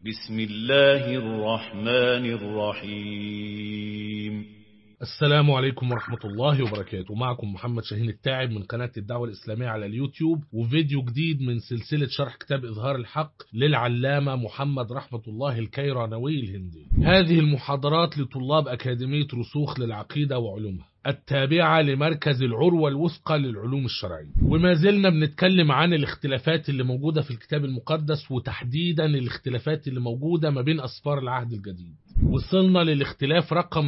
بسم الله الرحمن الرحيم السلام عليكم ورحمة الله وبركاته معكم محمد شاهين التاعب من قناة الدعوة الإسلامية على اليوتيوب وفيديو جديد من سلسلة شرح كتاب إظهار الحق للعلامة محمد رحمة الله الكيرانوي الهندي هذه المحاضرات لطلاب أكاديمية رسوخ للعقيدة وعلومها التابعة لمركز العروة الوثقى للعلوم الشرعية وما زلنا بنتكلم عن الاختلافات اللي موجودة في الكتاب المقدس وتحديدا الاختلافات اللي موجودة ما بين أسفار العهد الجديد وصلنا للاختلاف رقم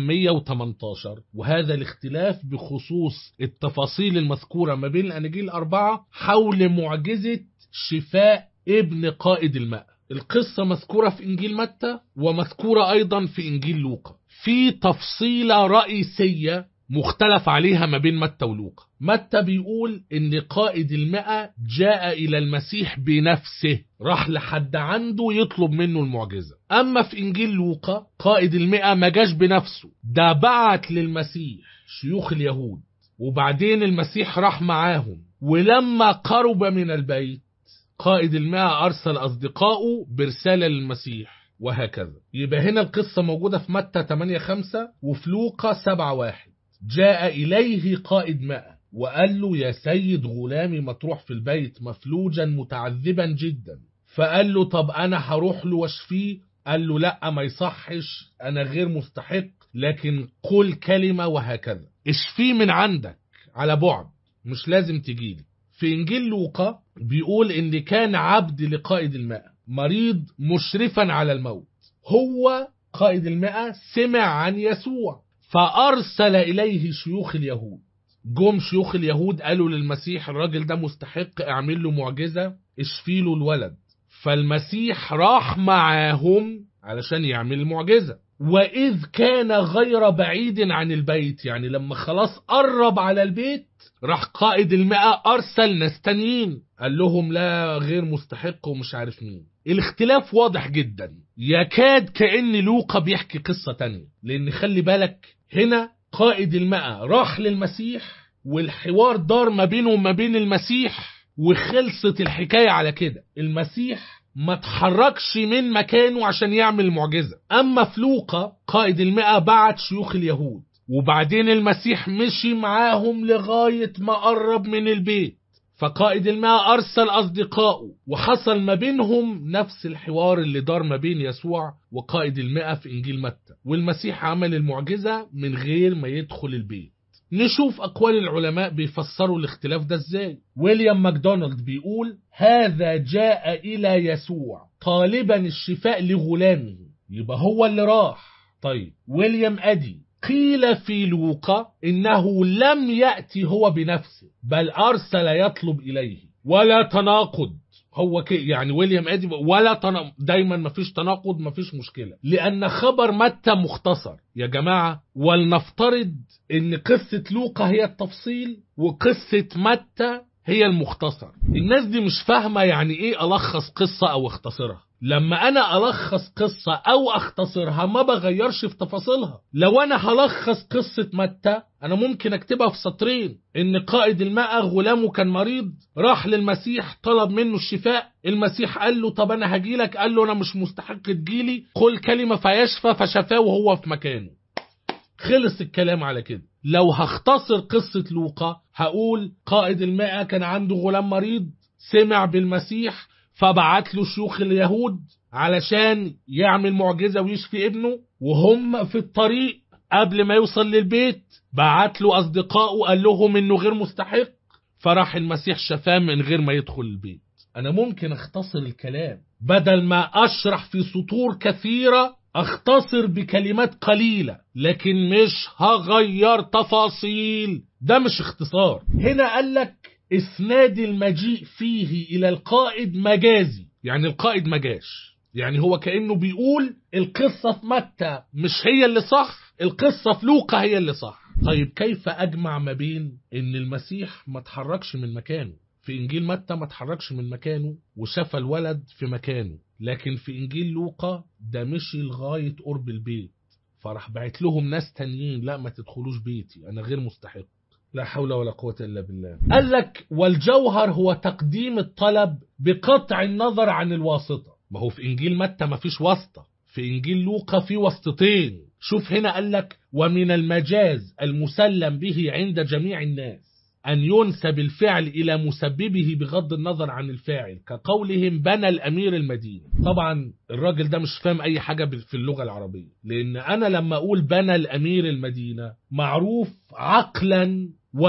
118 وهذا الاختلاف بخصوص التفاصيل المذكورة ما بين الأناجيل الأربعة حول معجزة شفاء ابن قائد الماء القصة مذكورة في إنجيل متى ومذكورة أيضا في إنجيل لوقا في تفصيلة رئيسية مختلف عليها ما بين متى ولوقا متى بيقول ان قائد المئة جاء الى المسيح بنفسه راح لحد عنده يطلب منه المعجزة اما في انجيل لوقا قائد المئة ما جاش بنفسه ده بعت للمسيح شيوخ اليهود وبعدين المسيح راح معاهم ولما قرب من البيت قائد المئة ارسل اصدقائه برسالة للمسيح وهكذا يبقى هنا القصة موجودة في متى 8 5 وفي لوقا 7 1 جاء إليه قائد ماء وقال له يا سيد غلامي مطروح في البيت مفلوجا متعذبا جدا فقال له طب أنا هروح له واشفيه قال له لا ما يصحش أنا غير مستحق لكن قل كلمة وهكذا اشفيه من عندك على بعد مش لازم تجيلي في إنجيل لوقا بيقول إن كان عبد لقائد الماء مريض مشرفا على الموت هو قائد الماء سمع عن يسوع فأرسل إليه شيوخ اليهود جم شيوخ اليهود قالوا للمسيح الراجل ده مستحق اعمل له معجزة اشفي له الولد فالمسيح راح معاهم علشان يعمل المعجزة وإذ كان غير بعيد عن البيت يعني لما خلاص قرب على البيت راح قائد المئة أرسل ناس تانيين قال لهم لا غير مستحق ومش عارف مين الاختلاف واضح جدا يكاد كأن لوقا بيحكي قصة تانية لأن خلي بالك هنا قائد المئة راح للمسيح والحوار دار ما بينه وما بين المسيح وخلصت الحكاية على كده المسيح ما تحركش من مكانه عشان يعمل معجزة أما في لوقا قائد المئة بعت شيوخ اليهود وبعدين المسيح مشي معاهم لغاية ما قرب من البيت فقائد الماء أرسل أصدقائه وحصل ما بينهم نفس الحوار اللي دار ما بين يسوع وقائد الماء في إنجيل متى والمسيح عمل المعجزة من غير ما يدخل البيت نشوف أقوال العلماء بيفسروا الاختلاف ده ازاي ويليام ماكدونالد بيقول هذا جاء إلى يسوع طالبا الشفاء لغلامه يبقى هو اللي راح طيب ويليام أدي قيل في لوقا إنه لم يأتي هو بنفسه بل أرسل يطلب إليه ولا تناقض هو كي يعني ويليام ادي ولا تناقض دايما مفيش تناقض مفيش مشكله لان خبر متى مختصر يا جماعه ولنفترض ان قصه لوقا هي التفصيل وقصه متى هي المختصر الناس دي مش فاهمه يعني ايه الخص قصه او اختصرها لما انا الخص قصة او اختصرها ما بغيرش في تفاصيلها لو انا هلخص قصة متى انا ممكن اكتبها في سطرين ان قائد الماء غلامه كان مريض راح للمسيح طلب منه الشفاء المسيح قال له طب انا هجيلك قال له انا مش مستحق تجيلي قل كلمة فيشفى فشفاه وهو في مكانه خلص الكلام على كده لو هختصر قصة لوقا هقول قائد الماء كان عنده غلام مريض سمع بالمسيح فبعت له شيوخ اليهود علشان يعمل معجزة ويشفي ابنه وهم في الطريق قبل ما يوصل للبيت بعت له أصدقائه قال لهم إنه غير مستحق فراح المسيح شفاه من غير ما يدخل البيت أنا ممكن أختصر الكلام بدل ما أشرح في سطور كثيرة أختصر بكلمات قليلة لكن مش هغير تفاصيل ده مش اختصار هنا قال لك اسناد المجيء فيه الى القائد مجازي يعني القائد مجاش يعني هو كانه بيقول القصه في متى مش هي اللي صح القصه في لوقا هي اللي صح طيب كيف اجمع ما بين ان المسيح ما اتحركش من مكانه في انجيل متى ما اتحركش من مكانه وشفى الولد في مكانه لكن في انجيل لوقا ده مشي لغايه قرب البيت فراح بعت لهم ناس تانيين لا ما تدخلوش بيتي انا غير مستحق لا حول ولا قوة إلا بالله قال لك والجوهر هو تقديم الطلب بقطع النظر عن الواسطة ما هو في انجيل متى ما فيش واسطه في انجيل لوقا في واسطتين شوف هنا قال لك ومن المجاز المسلم به عند جميع الناس أن ينسب الفعل إلى مسببه بغض النظر عن الفاعل كقولهم بنى الأمير المدينة طبعا الراجل ده مش فاهم أي حاجة في اللغة العربية لأن أنا لما أقول بنى الأمير المدينة معروف عقلا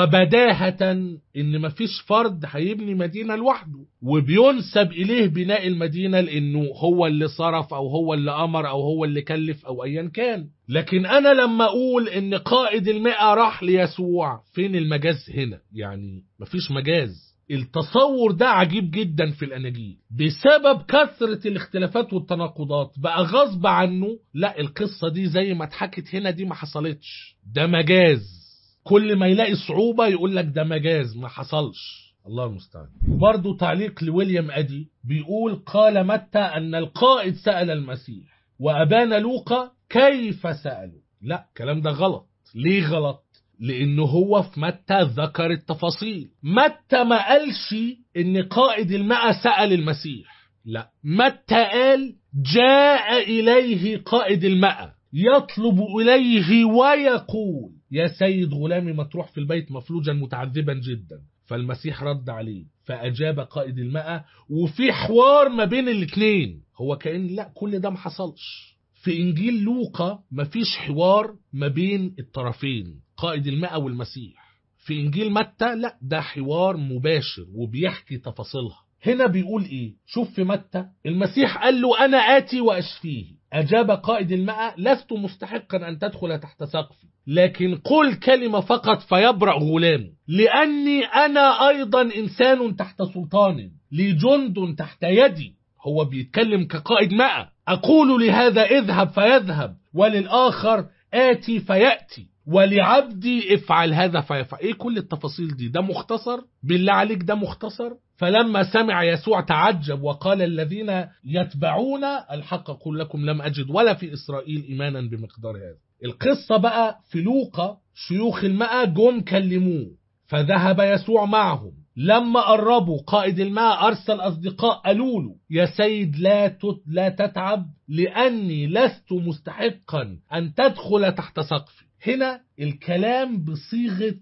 وبداهة ان مفيش فرد هيبني مدينة لوحده وبينسب اليه بناء المدينة لانه هو اللي صرف او هو اللي امر او هو اللي كلف او ايا كان لكن انا لما اقول ان قائد المئة راح ليسوع فين المجاز هنا يعني مفيش مجاز التصور ده عجيب جدا في الاناجيل بسبب كثرة الاختلافات والتناقضات بقى غصب عنه لا القصة دي زي ما اتحكت هنا دي ما حصلتش ده مجاز كل ما يلاقي صعوبة يقول لك ده مجاز ما حصلش الله المستعان برضو تعليق لويليام أدي بيقول قال متى أن القائد سأل المسيح وأبان لوقا كيف سأله لا الكلام ده غلط ليه غلط لأنه هو في متى ذكر التفاصيل متى ما قالش إن قائد الماء سأل المسيح لا متى قال جاء إليه قائد الماء يطلب إليه ويقول يا سيد غلامي مطروح في البيت مفلوجا متعذبا جدا فالمسيح رد عليه فأجاب قائد الماء وفي حوار ما بين الاثنين هو كأن لا كل ده ما حصلش في إنجيل لوقا مفيش حوار ما بين الطرفين قائد الماء والمسيح في إنجيل متى لا ده حوار مباشر وبيحكي تفاصيلها هنا بيقول ايه شوف في متى المسيح قال له انا اتي واشفيه اجاب قائد الماء لست مستحقا ان تدخل تحت سقفي لكن قل كلمة فقط فيبرأ غلامي لأني أنا أيضا إنسان تحت سلطان لي جند تحت يدي هو بيتكلم كقائد ماء أقول لهذا اذهب فيذهب وللآخر آتي فيأتي ولعبدي افعل هذا فيفعل ايه كل التفاصيل دي ده مختصر بالله عليك ده مختصر فلما سمع يسوع تعجب وقال الذين يتبعون الحق اقول لكم لم اجد ولا في اسرائيل ايمانا بمقدار هذا القصة بقى في لوقا شيوخ الماء جم كلموه فذهب يسوع معهم لما قربوا قائد الماء أرسل أصدقاء قالوا له يا سيد لا تت لا تتعب لأني لست مستحقا أن تدخل تحت سقفي هنا الكلام بصيغة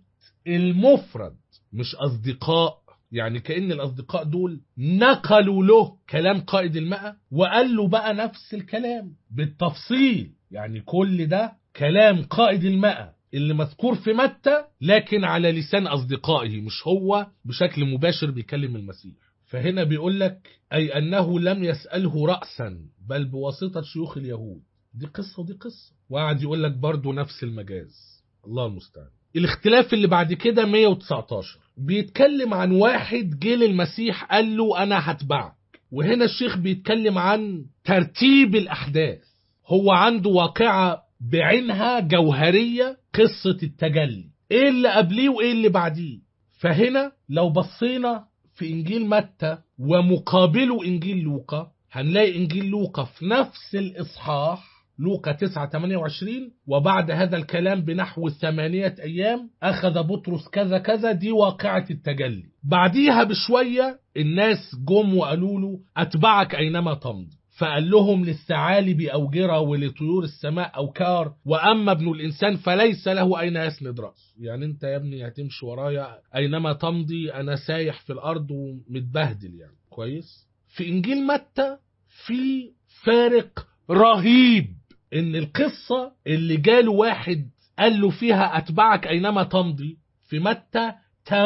المفرد مش أصدقاء يعني كأن الأصدقاء دول نقلوا له كلام قائد الماء وقال له بقى نفس الكلام بالتفصيل يعني كل ده كلام قائد الماء اللي مذكور في متى لكن على لسان أصدقائه مش هو بشكل مباشر بيكلم المسيح فهنا بيقول لك أي أنه لم يسأله رأسا بل بواسطة شيوخ اليهود دي قصة ودي قصة وقعد يقول لك برضو نفس المجاز الله المستعان الاختلاف اللي بعد كده 119 بيتكلم عن واحد جه للمسيح قال له أنا هتبعك وهنا الشيخ بيتكلم عن ترتيب الأحداث هو عنده واقعة بعينها جوهرية قصة التجلي ايه اللي قبليه وايه اللي بعديه فهنا لو بصينا في انجيل متى ومقابله انجيل لوقا هنلاقي انجيل لوقا في نفس الاصحاح لوقا 9 28 وبعد هذا الكلام بنحو ثمانية أيام أخذ بطرس كذا كذا دي واقعة التجلي بعديها بشوية الناس جم وقالوا له أتبعك أينما تمضي فقال لهم للثعالب أوجرة ولطيور السماء أوكار وأما ابن الإنسان فليس له أين يسند رأسه يعني أنت يا ابني هتمشي ورايا أينما تمضي أنا سايح في الأرض ومتبهدل يعني كويس في إنجيل متى في فارق رهيب إن القصة اللي جاله واحد قال له فيها أتبعك أينما تمضي في متى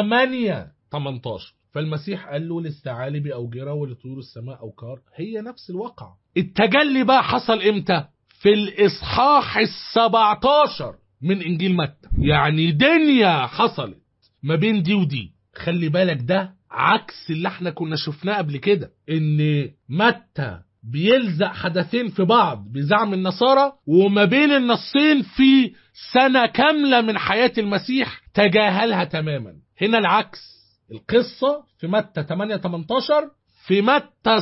8 18 فالمسيح قال له للثعالب أوجرة ولطيور السماء أوكار هي نفس الواقع التجلي بقى حصل إمتى في الإصحاح السبعتاشر من إنجيل متى يعني دنيا حصلت ما بين دي ودي خلي بالك ده عكس اللي احنا كنا شفناه قبل كده ان متى بيلزق حدثين في بعض بزعم النصارى وما بين النصين في سنة كاملة من حياة المسيح تجاهلها تماما هنا العكس القصة في متى 8 18 في متى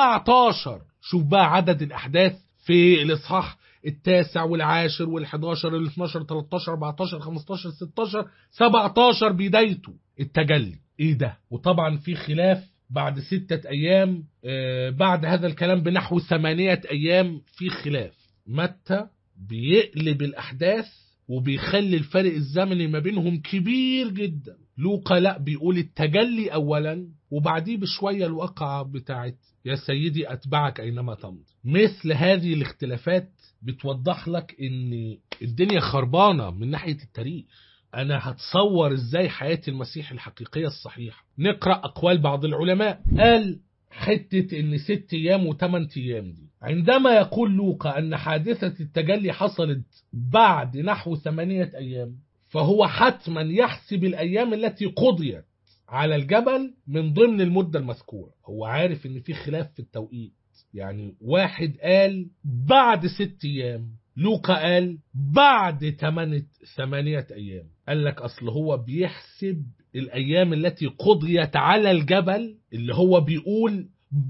17 شوف بقى عدد الأحداث في الإصحاح التاسع والعاشر والحداشر الاثناشر 13 14 15 16 17 بدايته التجلي ايه ده وطبعا في خلاف بعد ستة أيام آه، بعد هذا الكلام بنحو ثمانية أيام في خلاف متى بيقلب الأحداث وبيخلي الفرق الزمني ما بينهم كبير جدا لوقا لا بيقول التجلي أولا وبعديه بشوية الواقعة بتاعت يا سيدي أتبعك أينما تمضي مثل هذه الاختلافات بتوضح لك ان الدنيا خربانة من ناحية التاريخ انا هتصور ازاي حياة المسيح الحقيقية الصحيحة نقرأ اقوال بعض العلماء قال حتة ان ست ايام وثمان ايام دي عندما يقول لوقا ان حادثة التجلي حصلت بعد نحو ثمانية ايام فهو حتما يحسب الايام التي قضيت على الجبل من ضمن المدة المذكورة هو عارف ان في خلاف في التوقيت يعني واحد قال بعد ست ايام لوقا قال بعد تمانية, ثمانية ايام قال لك اصل هو بيحسب الايام التي قضيت على الجبل اللي هو بيقول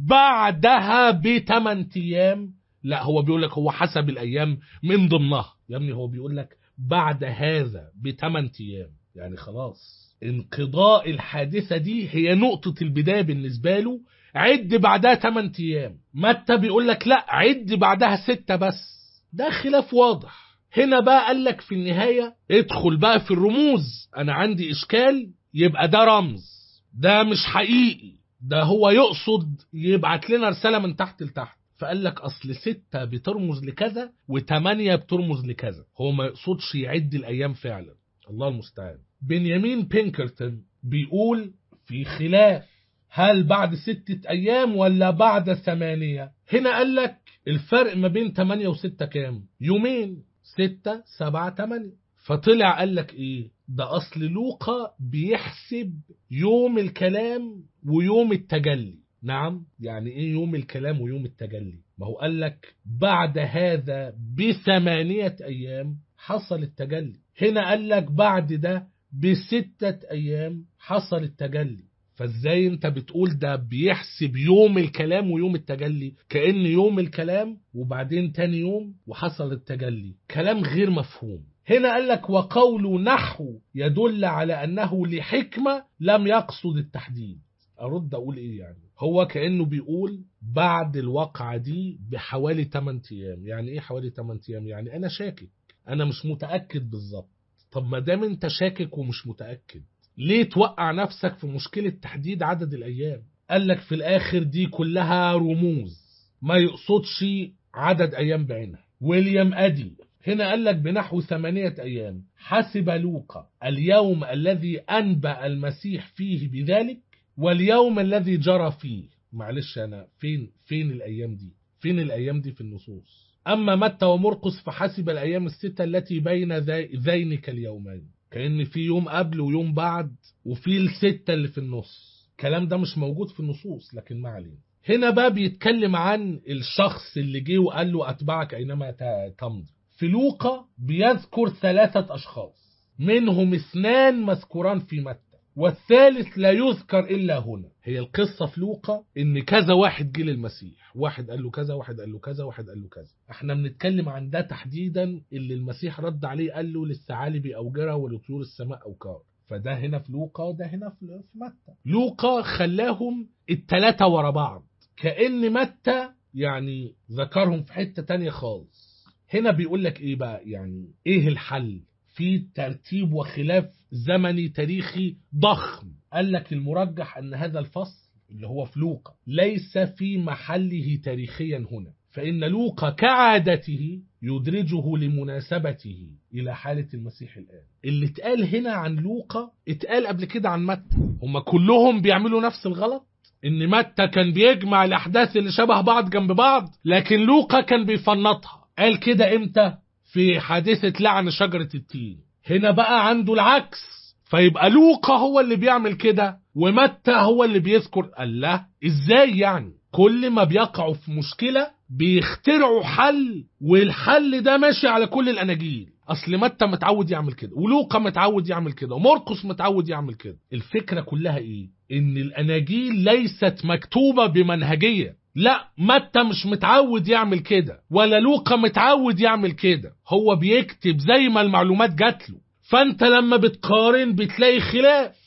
بعدها بثمان ايام لا هو بيقول لك هو حسب الايام من ضمنها يا ابني هو بيقول لك بعد هذا بثمان ايام يعني خلاص انقضاء الحادثة دي هي نقطة البداية بالنسبة له عد بعدها 8 ايام متى بيقول لك لا عد بعدها 6 بس ده خلاف واضح هنا بقى قال لك في النهاية ادخل بقى في الرموز انا عندي اشكال يبقى ده رمز ده مش حقيقي ده هو يقصد يبعت لنا رسالة من تحت لتحت فقال لك اصل ستة بترمز لكذا وثمانية بترمز لكذا هو ما يقصدش يعد الايام فعلا الله المستعان بنيامين بينكرتون بيقول في خلاف هل بعد ستة أيام ولا بعد ثمانية هنا قال لك الفرق ما بين 8 و 6 كام يومين 6 7 8 فطلع قال لك ايه ده اصل لوقا بيحسب يوم الكلام ويوم التجلي نعم يعني ايه يوم الكلام ويوم التجلي ما هو قال لك بعد هذا بثمانية ايام حصل التجلي هنا قال لك بعد ده بستة ايام حصل التجلي فازاي انت بتقول ده بيحسب يوم الكلام ويوم التجلي كأن يوم الكلام وبعدين تاني يوم وحصل التجلي كلام غير مفهوم هنا قال لك وقول نحو يدل على أنه لحكمة لم يقصد التحديد أرد أقول إيه يعني هو كأنه بيقول بعد الواقعة دي بحوالي 8 أيام يعني إيه حوالي 8 أيام يعني أنا شاكك أنا مش متأكد بالظبط طب ما دام أنت شاكك ومش متأكد ليه توقع نفسك في مشكلة تحديد عدد الأيام قال لك في الآخر دي كلها رموز ما يقصدش عدد أيام بعينها ويليام أدي هنا قال لك بنحو ثمانية أيام حسب لوقا اليوم الذي أنبأ المسيح فيه بذلك واليوم الذي جرى فيه معلش أنا فين فين الأيام دي فين الأيام دي في النصوص أما متى ومرقس فحسب الأيام الستة التي بين ذينك اليومين كأن في يوم قبل ويوم بعد وفي الستة اللي في النص الكلام ده مش موجود في النصوص لكن ما علينا هنا بقى بيتكلم عن الشخص اللي جه وقال له أتبعك أينما تمضي في لوقا بيذكر ثلاثة أشخاص منهم اثنان مذكوران في متى والثالث لا يذكر إلا هنا هي القصة في لوقا إن كذا واحد جه للمسيح واحد قال له كذا واحد قال له كذا واحد قال له كذا احنا بنتكلم عن ده تحديدا اللي المسيح رد عليه قال له للثعالب أوجرة ولطيور السماء أوكار فده هنا في لوقا وده هنا في متى لوقا خلاهم التلاتة ورا بعض كأن متى يعني ذكرهم في حتة تانية خالص هنا بيقول لك ايه بقى يعني ايه الحل في ترتيب وخلاف زمني تاريخي ضخم قال لك المرجح أن هذا الفصل اللي هو في لوقا ليس في محله تاريخيا هنا فإن لوقا كعادته يدرجه لمناسبته إلى حالة المسيح الآن اللي اتقال هنا عن لوقا اتقال قبل كده عن متى هم كلهم بيعملوا نفس الغلط ان متى كان بيجمع الاحداث اللي شبه بعض جنب بعض لكن لوقا كان بيفنطها قال كده امتى في حادثة لعن شجرة التين هنا بقى عنده العكس فيبقى لوقا هو اللي بيعمل كده ومتى هو اللي بيذكر الله ازاي يعني كل ما بيقعوا في مشكلة بيخترعوا حل والحل ده ماشي على كل الاناجيل اصل متى متعود يعمل كده ولوقا متعود يعمل كده ومرقس متعود يعمل كده الفكرة كلها ايه ان الاناجيل ليست مكتوبة بمنهجية لا متى مش متعود يعمل كده ولا لوقا متعود يعمل كده هو بيكتب زي ما المعلومات جات له فانت لما بتقارن بتلاقي خلاف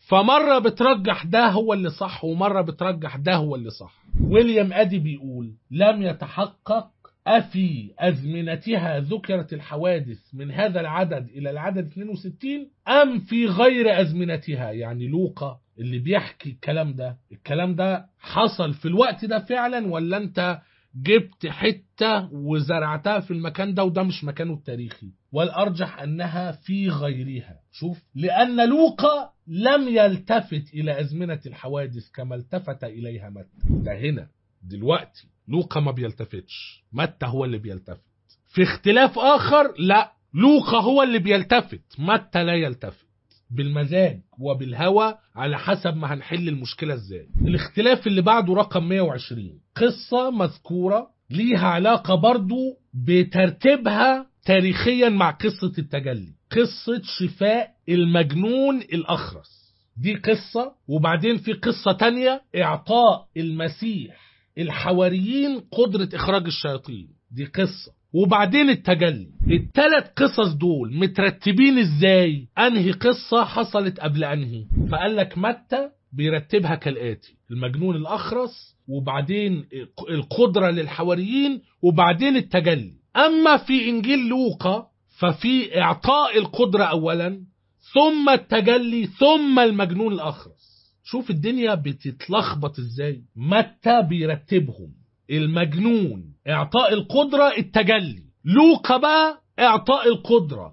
فمرة بترجح ده هو اللي صح ومرة بترجح ده هو اللي صح ويليام أدي بيقول لم يتحقق أفي أزمنتها ذكرت الحوادث من هذا العدد إلى العدد 62 أم في غير أزمنتها يعني لوقا اللي بيحكي الكلام ده الكلام ده حصل في الوقت ده فعلا ولا أنت جبت حتة وزرعتها في المكان ده وده مش مكانه التاريخي والأرجح أنها في غيرها شوف لأن لوقا لم يلتفت إلى أزمنة الحوادث كما التفت إليها متى ده هنا دلوقتي لوقا ما بيلتفتش متى هو اللي بيلتفت في اختلاف آخر لا لوقا هو اللي بيلتفت متى لا يلتفت بالمزاج وبالهوى على حسب ما هنحل المشكلة ازاي الاختلاف اللي بعده رقم 120 قصة مذكورة ليها علاقة برضو بترتيبها تاريخيا مع قصة التجلي قصة شفاء المجنون الأخرس دي قصة وبعدين في قصة تانية إعطاء المسيح الحواريين قدرة إخراج الشياطين دي قصة وبعدين التجلي التلات قصص دول مترتبين ازاي انهي قصة حصلت قبل انهي فقال لك متى بيرتبها كالآتي المجنون الأخرس وبعدين القدرة للحواريين وبعدين التجلي أما في إنجيل لوقا ففي إعطاء القدرة أولا ثم التجلي ثم المجنون الأخرس شوف الدنيا بتتلخبط ازاي متى بيرتبهم المجنون اعطاء القدرة التجلي لوقا بقى اعطاء القدرة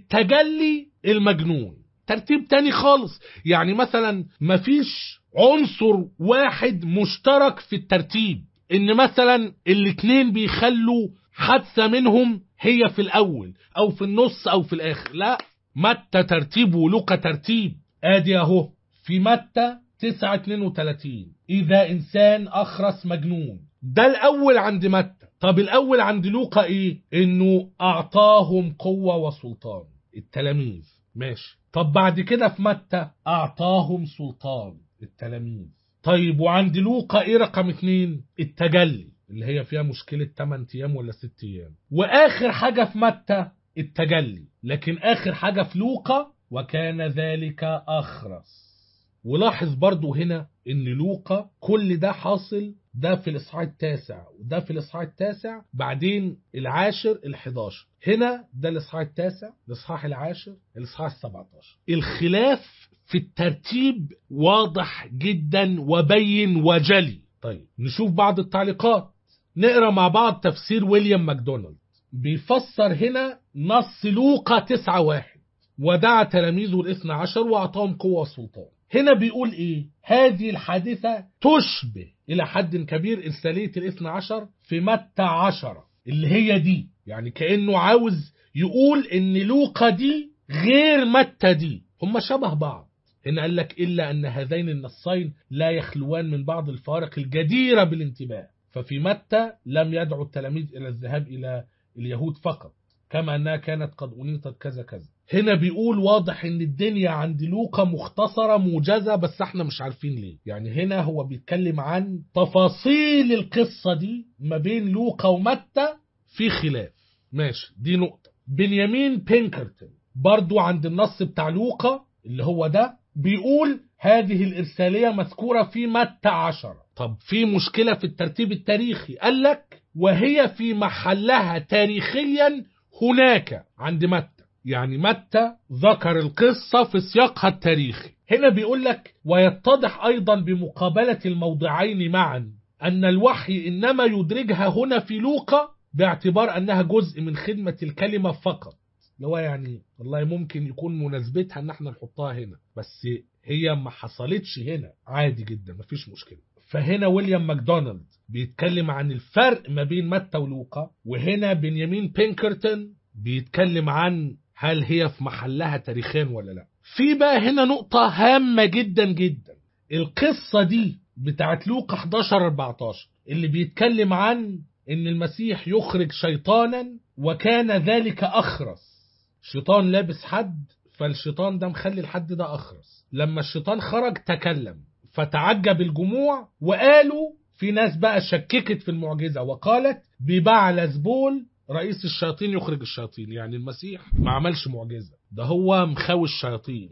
التجلي المجنون ترتيب تاني خالص يعني مثلا مفيش عنصر واحد مشترك في الترتيب ان مثلا الاتنين بيخلوا حادثة منهم هي في الاول او في النص او في الاخر لا متى ترتيب ولوقا ترتيب ادي اهو في متى 9 32 اذا انسان اخرس مجنون ده الاول عند متى طب الاول عند لوقا ايه انه اعطاهم قوه وسلطان التلاميذ ماشي طب بعد كده في متى اعطاهم سلطان التلاميذ طيب وعند لوقا ايه رقم اتنين التجلي اللي هي فيها مشكلة 8 ايام ولا 6 ايام واخر حاجة في متى التجلي لكن اخر حاجة في لوقا وكان ذلك اخرس ولاحظ برضو هنا ان لوقا كل ده حاصل ده في الاصحاح التاسع وده في الاصحاح التاسع بعدين العاشر الحداشر هنا ده الاصحاح التاسع الاصحاح العاشر الاصحاح السبعتاشر الخلاف في الترتيب واضح جدا وبين وجلي طيب نشوف بعض التعليقات نقرا مع بعض تفسير ويليام ماكدونالد بيفسر هنا نص لوقا تسعة واحد ودعا تلاميذه الاثنى عشر واعطاهم قوة وسلطان هنا بيقول ايه هذه الحادثة تشبه الى حد كبير ارسالية الاثنى عشر في متى عشرة اللي هي دي يعني كأنه عاوز يقول ان لوقا دي غير متى دي هما شبه بعض هنا قال لك إلا أن هذين النصين لا يخلوان من بعض الفوارق الجديرة بالانتباه ففي متى لم يدعو التلاميذ إلى الذهاب إلى اليهود فقط كما أنها كانت قد أنيطت كذا كذا هنا بيقول واضح ان الدنيا عند لوقا مختصرة موجزة بس احنا مش عارفين ليه يعني هنا هو بيتكلم عن تفاصيل القصة دي ما بين لوقا ومتى في خلاف ماشي دي نقطة بنيامين بينكرتون برضو عند النص بتاع لوقا اللي هو ده بيقول هذه الإرسالية مذكورة في متى عشرة طب في مشكلة في الترتيب التاريخي قال لك وهي في محلها تاريخيا هناك عند متى يعني متى ذكر القصة في سياقها التاريخي هنا بيقول لك ويتضح أيضا بمقابلة الموضعين معا أن الوحي إنما يدرجها هنا في لوقا باعتبار أنها جزء من خدمة الكلمة فقط اللي هو يعني والله ممكن يكون مناسبتها ان احنا نحطها هنا بس هي ما حصلتش هنا عادي جدا مفيش مشكله فهنا ويليام ماكدونالد بيتكلم عن الفرق ما بين متى ولوقا وهنا بنيامين بينكرتون بيتكلم عن هل هي في محلها تاريخيا ولا لا في بقى هنا نقطة هامة جدا جدا القصة دي بتاعت لوقا 11 14 اللي بيتكلم عن ان المسيح يخرج شيطانا وكان ذلك اخرس شيطان لابس حد فالشيطان ده مخلي الحد ده أخرس لما الشيطان خرج تكلم فتعجب الجموع وقالوا في ناس بقى شككت في المعجزة وقالت ببعل زبول رئيس الشياطين يخرج الشياطين يعني المسيح ما عملش معجزة ده هو مخاوي الشياطين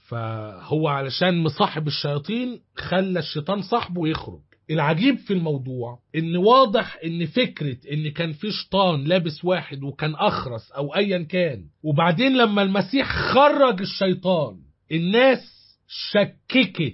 فهو علشان مصاحب الشياطين خلى الشيطان صاحبه يخرج العجيب في الموضوع ان واضح ان فكرة ان كان في شيطان لابس واحد وكان اخرس او ايا كان وبعدين لما المسيح خرج الشيطان الناس شككت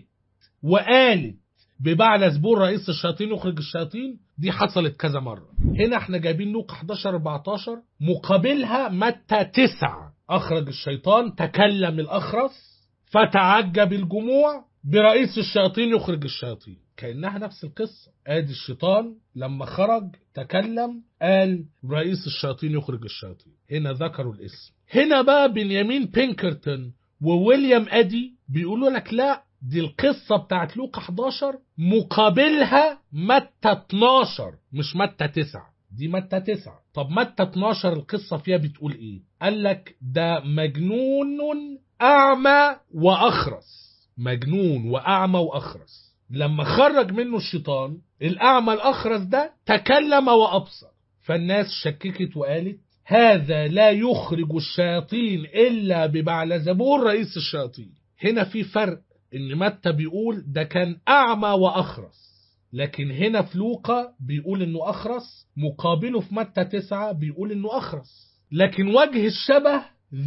وقالت ببعل زبور رئيس الشياطين يخرج الشياطين دي حصلت كذا مرة هنا احنا جايبين لوقا 11 14 مقابلها متى 9 اخرج الشيطان تكلم الاخرس فتعجب الجموع برئيس الشياطين يخرج الشياطين كأنها نفس القصة ادي الشيطان لما خرج تكلم قال رئيس الشياطين يخرج الشياطين هنا ذكروا الاسم هنا بقى بنيامين بينكرتون وويليام ادي بيقولوا لك لا دي القصة بتاعت لوقا 11 مقابلها متى 12 مش متى 9 دي متى 9 طب متى 12 القصة فيها بتقول ايه قال لك ده مجنون أعمى وأخرس مجنون وأعمى وأخرس لما خرج منه الشيطان الأعمى الأخرس ده تكلم وأبصر فالناس شككت وقالت هذا لا يخرج الشياطين إلا ببعلزبور رئيس الشياطين هنا في فرق إن متى بيقول ده كان أعمى وأخرس لكن هنا في لوقا بيقول إنه أخرس مقابله في متى تسعة بيقول إنه أخرس لكن وجه الشبه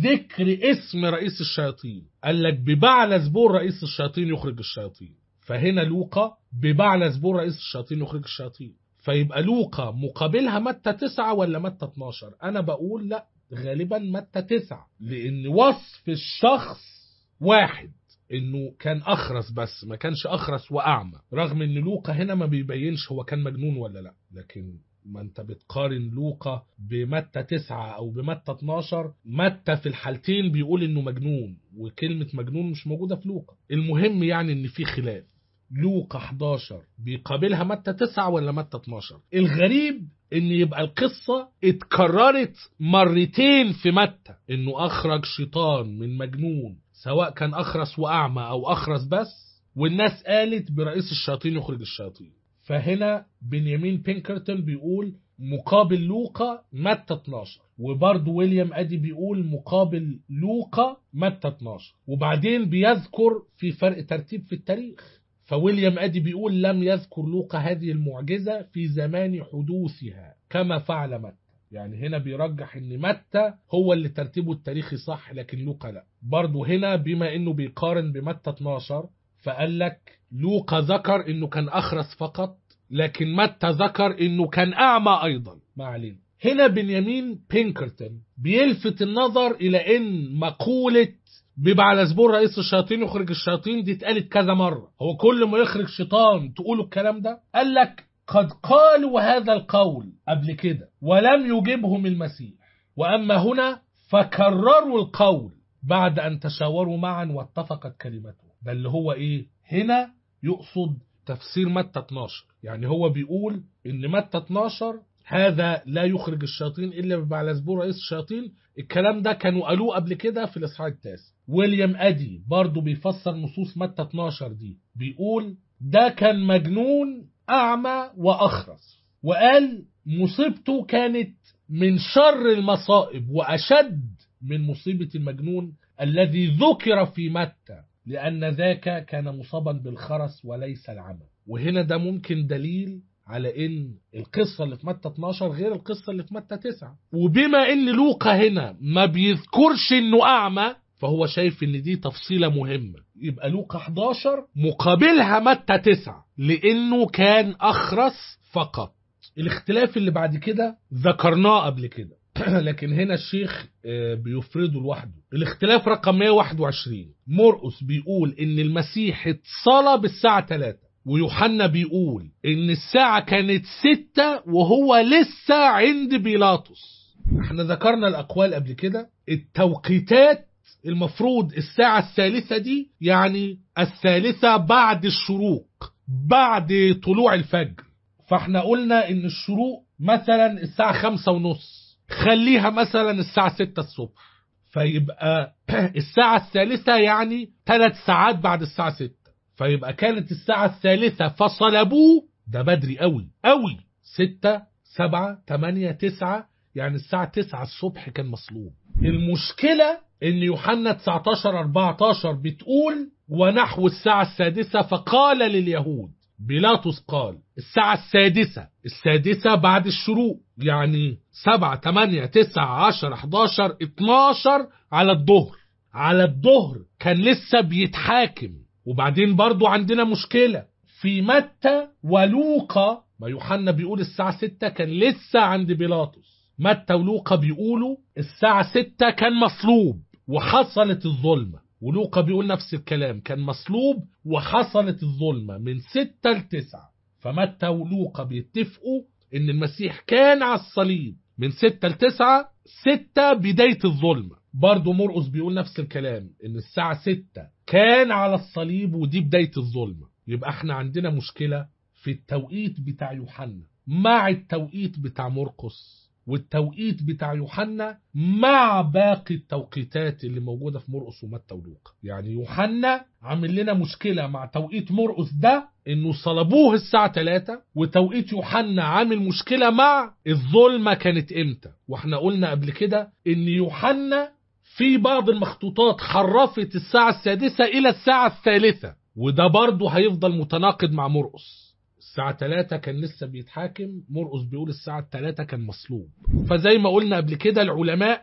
ذكر اسم رئيس الشياطين قال لك ببعل زبور رئيس الشياطين يخرج الشياطين فهنا لوقا ببعل زبور رئيس الشياطين يخرج الشياطين فيبقى لوقا مقابلها متى تسعة ولا متى 12 انا بقول لا غالبا متى تسعة لان وصف الشخص واحد انه كان اخرس بس ما كانش اخرس واعمى رغم ان لوقا هنا ما بيبينش هو كان مجنون ولا لا لكن ما انت بتقارن لوقا بمتى تسعة او بمتى 12 متى في الحالتين بيقول انه مجنون وكلمة مجنون مش موجودة في لوقا المهم يعني ان في خلاف لوقا 11 بيقابلها متى 9 ولا متى 12 الغريب ان يبقى القصة اتكررت مرتين في متى انه اخرج شيطان من مجنون سواء كان اخرس واعمى او اخرس بس والناس قالت برئيس الشياطين يخرج الشياطين فهنا بنيامين بينكرتون بيقول مقابل لوقا متى 12 وبرضه ويليام ادي بيقول مقابل لوقا متى 12 وبعدين بيذكر في فرق ترتيب في التاريخ فويليام ادي بيقول لم يذكر لوقا هذه المعجزه في زمان حدوثها كما فعل متى يعني هنا بيرجح ان متى هو اللي ترتيبه التاريخي صح لكن لوقا لا برضه هنا بما انه بيقارن بمتى 12 فقال لك لوقا ذكر انه كان اخرس فقط لكن متى ذكر انه كان اعمى ايضا ما علينا هنا بنيامين بينكرتون بيلفت النظر الى ان مقولة ببعلزبور رئيس الشياطين يخرج الشياطين دي اتقالت كذا مرة هو كل ما يخرج شيطان تقولوا الكلام ده قال لك قد قالوا هذا القول قبل كده ولم يجبهم المسيح وأما هنا فكرروا القول بعد أن تشاوروا معا واتفقت كلمته ده اللي هو إيه هنا يقصد تفسير متى 12 يعني هو بيقول ان متى 12 هذا لا يخرج الشياطين الا ببعلزبور رئيس الشياطين الكلام ده كانوا قالوه قبل كده في الاصحاح التاسع ويليام ادي برضه بيفسر نصوص متى 12 دي بيقول ده كان مجنون اعمى واخرس وقال مصيبته كانت من شر المصائب واشد من مصيبه المجنون الذي ذكر في متى لأن ذاك كان مصابا بالخرس وليس العمى وهنا ده ممكن دليل على ان القصة اللي في متى 12 غير القصة اللي في متى 9 وبما ان لوقا هنا ما بيذكرش انه اعمى فهو شايف ان دي تفصيلة مهمة يبقى لوقا 11 مقابلها متى 9 لانه كان اخرس فقط الاختلاف اللي بعد كده ذكرناه قبل كده لكن هنا الشيخ بيفرده لوحده الاختلاف رقم 121 مرقس بيقول ان المسيح اتصلى بالساعة 3 ويوحنا بيقول ان الساعة كانت 6 وهو لسه عند بيلاطس احنا ذكرنا الاقوال قبل كده التوقيتات المفروض الساعة الثالثة دي يعني الثالثة بعد الشروق بعد طلوع الفجر فاحنا قلنا ان الشروق مثلا الساعة خمسة ونص خليها مثلا الساعة 6 الصبح فيبقى الساعة الثالثة يعني ثلاث ساعات بعد الساعة 6 فيبقى كانت الساعة الثالثة فصلبوه ده بدري قوي قوي 6 7 8 9 يعني الساعة 9 الصبح كان مصلوب المشكلة ان يوحنا 19 14 بتقول ونحو الساعة السادسة فقال لليهود بيلاطس قال الساعة السادسة السادسة بعد الشروق يعني سبعة تمانية تسعة عشر 11 12 على الظهر على الظهر كان لسه بيتحاكم وبعدين برضو عندنا مشكلة في متى ولوقا ما يوحنا بيقول الساعة ستة كان لسه عند بيلاطس متى ولوقا بيقولوا الساعة ستة كان مصلوب وحصلت الظلمة ولوقا بيقول نفس الكلام كان مصلوب وحصلت الظلمة من ستة لتسعة فمتى ولوقا بيتفقوا ان المسيح كان على الصليب من ستة لتسعة ستة بداية الظلمة برضو مرقس بيقول نفس الكلام ان الساعة ستة كان على الصليب ودي بداية الظلمة يبقى احنا عندنا مشكلة في التوقيت بتاع يوحنا مع التوقيت بتاع مرقس والتوقيت بتاع يوحنا مع باقي التوقيتات اللي موجودة في مرقس ومتى ولوقا يعني يوحنا عامل لنا مشكلة مع توقيت مرقس ده انه صلبوه الساعة 3 وتوقيت يوحنا عامل مشكلة مع الظلمة كانت امتى واحنا قلنا قبل كده ان يوحنا في بعض المخطوطات حرفت الساعة السادسة إلى الساعة الثالثة وده برضه هيفضل متناقض مع مرقس الساعة 3 كان لسه بيتحاكم مرقس بيقول الساعة 3 كان مصلوب فزي ما قلنا قبل كده العلماء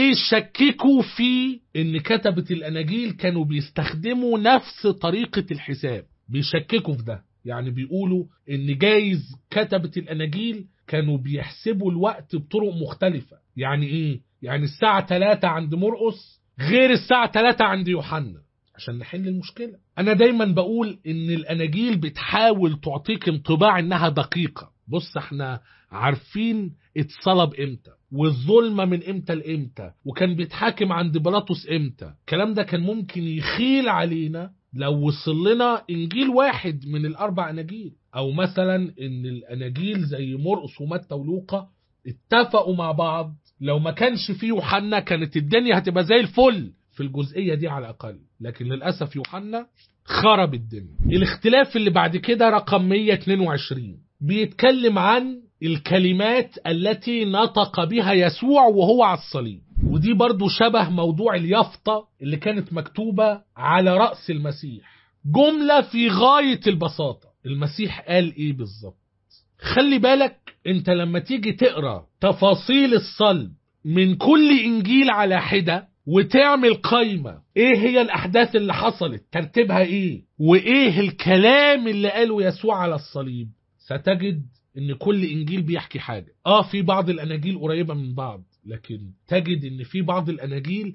بيشككوا في ان كتبة الاناجيل كانوا بيستخدموا نفس طريقة الحساب بيشككوا في ده يعني بيقولوا ان جايز كتبة الاناجيل كانوا بيحسبوا الوقت بطرق مختلفة يعني ايه يعني الساعة 3 عند مرقس غير الساعة 3 عند يوحنا عشان نحل المشكلة أنا دايما بقول إن الأناجيل بتحاول تعطيك انطباع إنها دقيقة بص احنا عارفين اتصلب امتى والظلمة من امتى لامتى وكان بيتحاكم عند بيلاطس امتى الكلام ده كان ممكن يخيل علينا لو وصل لنا انجيل واحد من الاربع اناجيل او مثلا ان الاناجيل زي مرقس ومتى ولوقا اتفقوا مع بعض لو ما كانش فيه يوحنا كانت الدنيا هتبقى زي الفل في الجزئية دي على الأقل لكن للأسف يوحنا خرب الدنيا الاختلاف اللي بعد كده رقم 122 بيتكلم عن الكلمات التي نطق بها يسوع وهو على الصليب ودي برضو شبه موضوع اليافطة اللي كانت مكتوبة على رأس المسيح جملة في غاية البساطة المسيح قال ايه بالظبط خلي بالك انت لما تيجي تقرا تفاصيل الصلب من كل انجيل على حده وتعمل قايمة ايه هي الاحداث اللي حصلت ترتيبها ايه وايه الكلام اللي قاله يسوع على الصليب ستجد ان كل انجيل بيحكي حاجة اه في بعض الاناجيل قريبة من بعض لكن تجد ان في بعض الاناجيل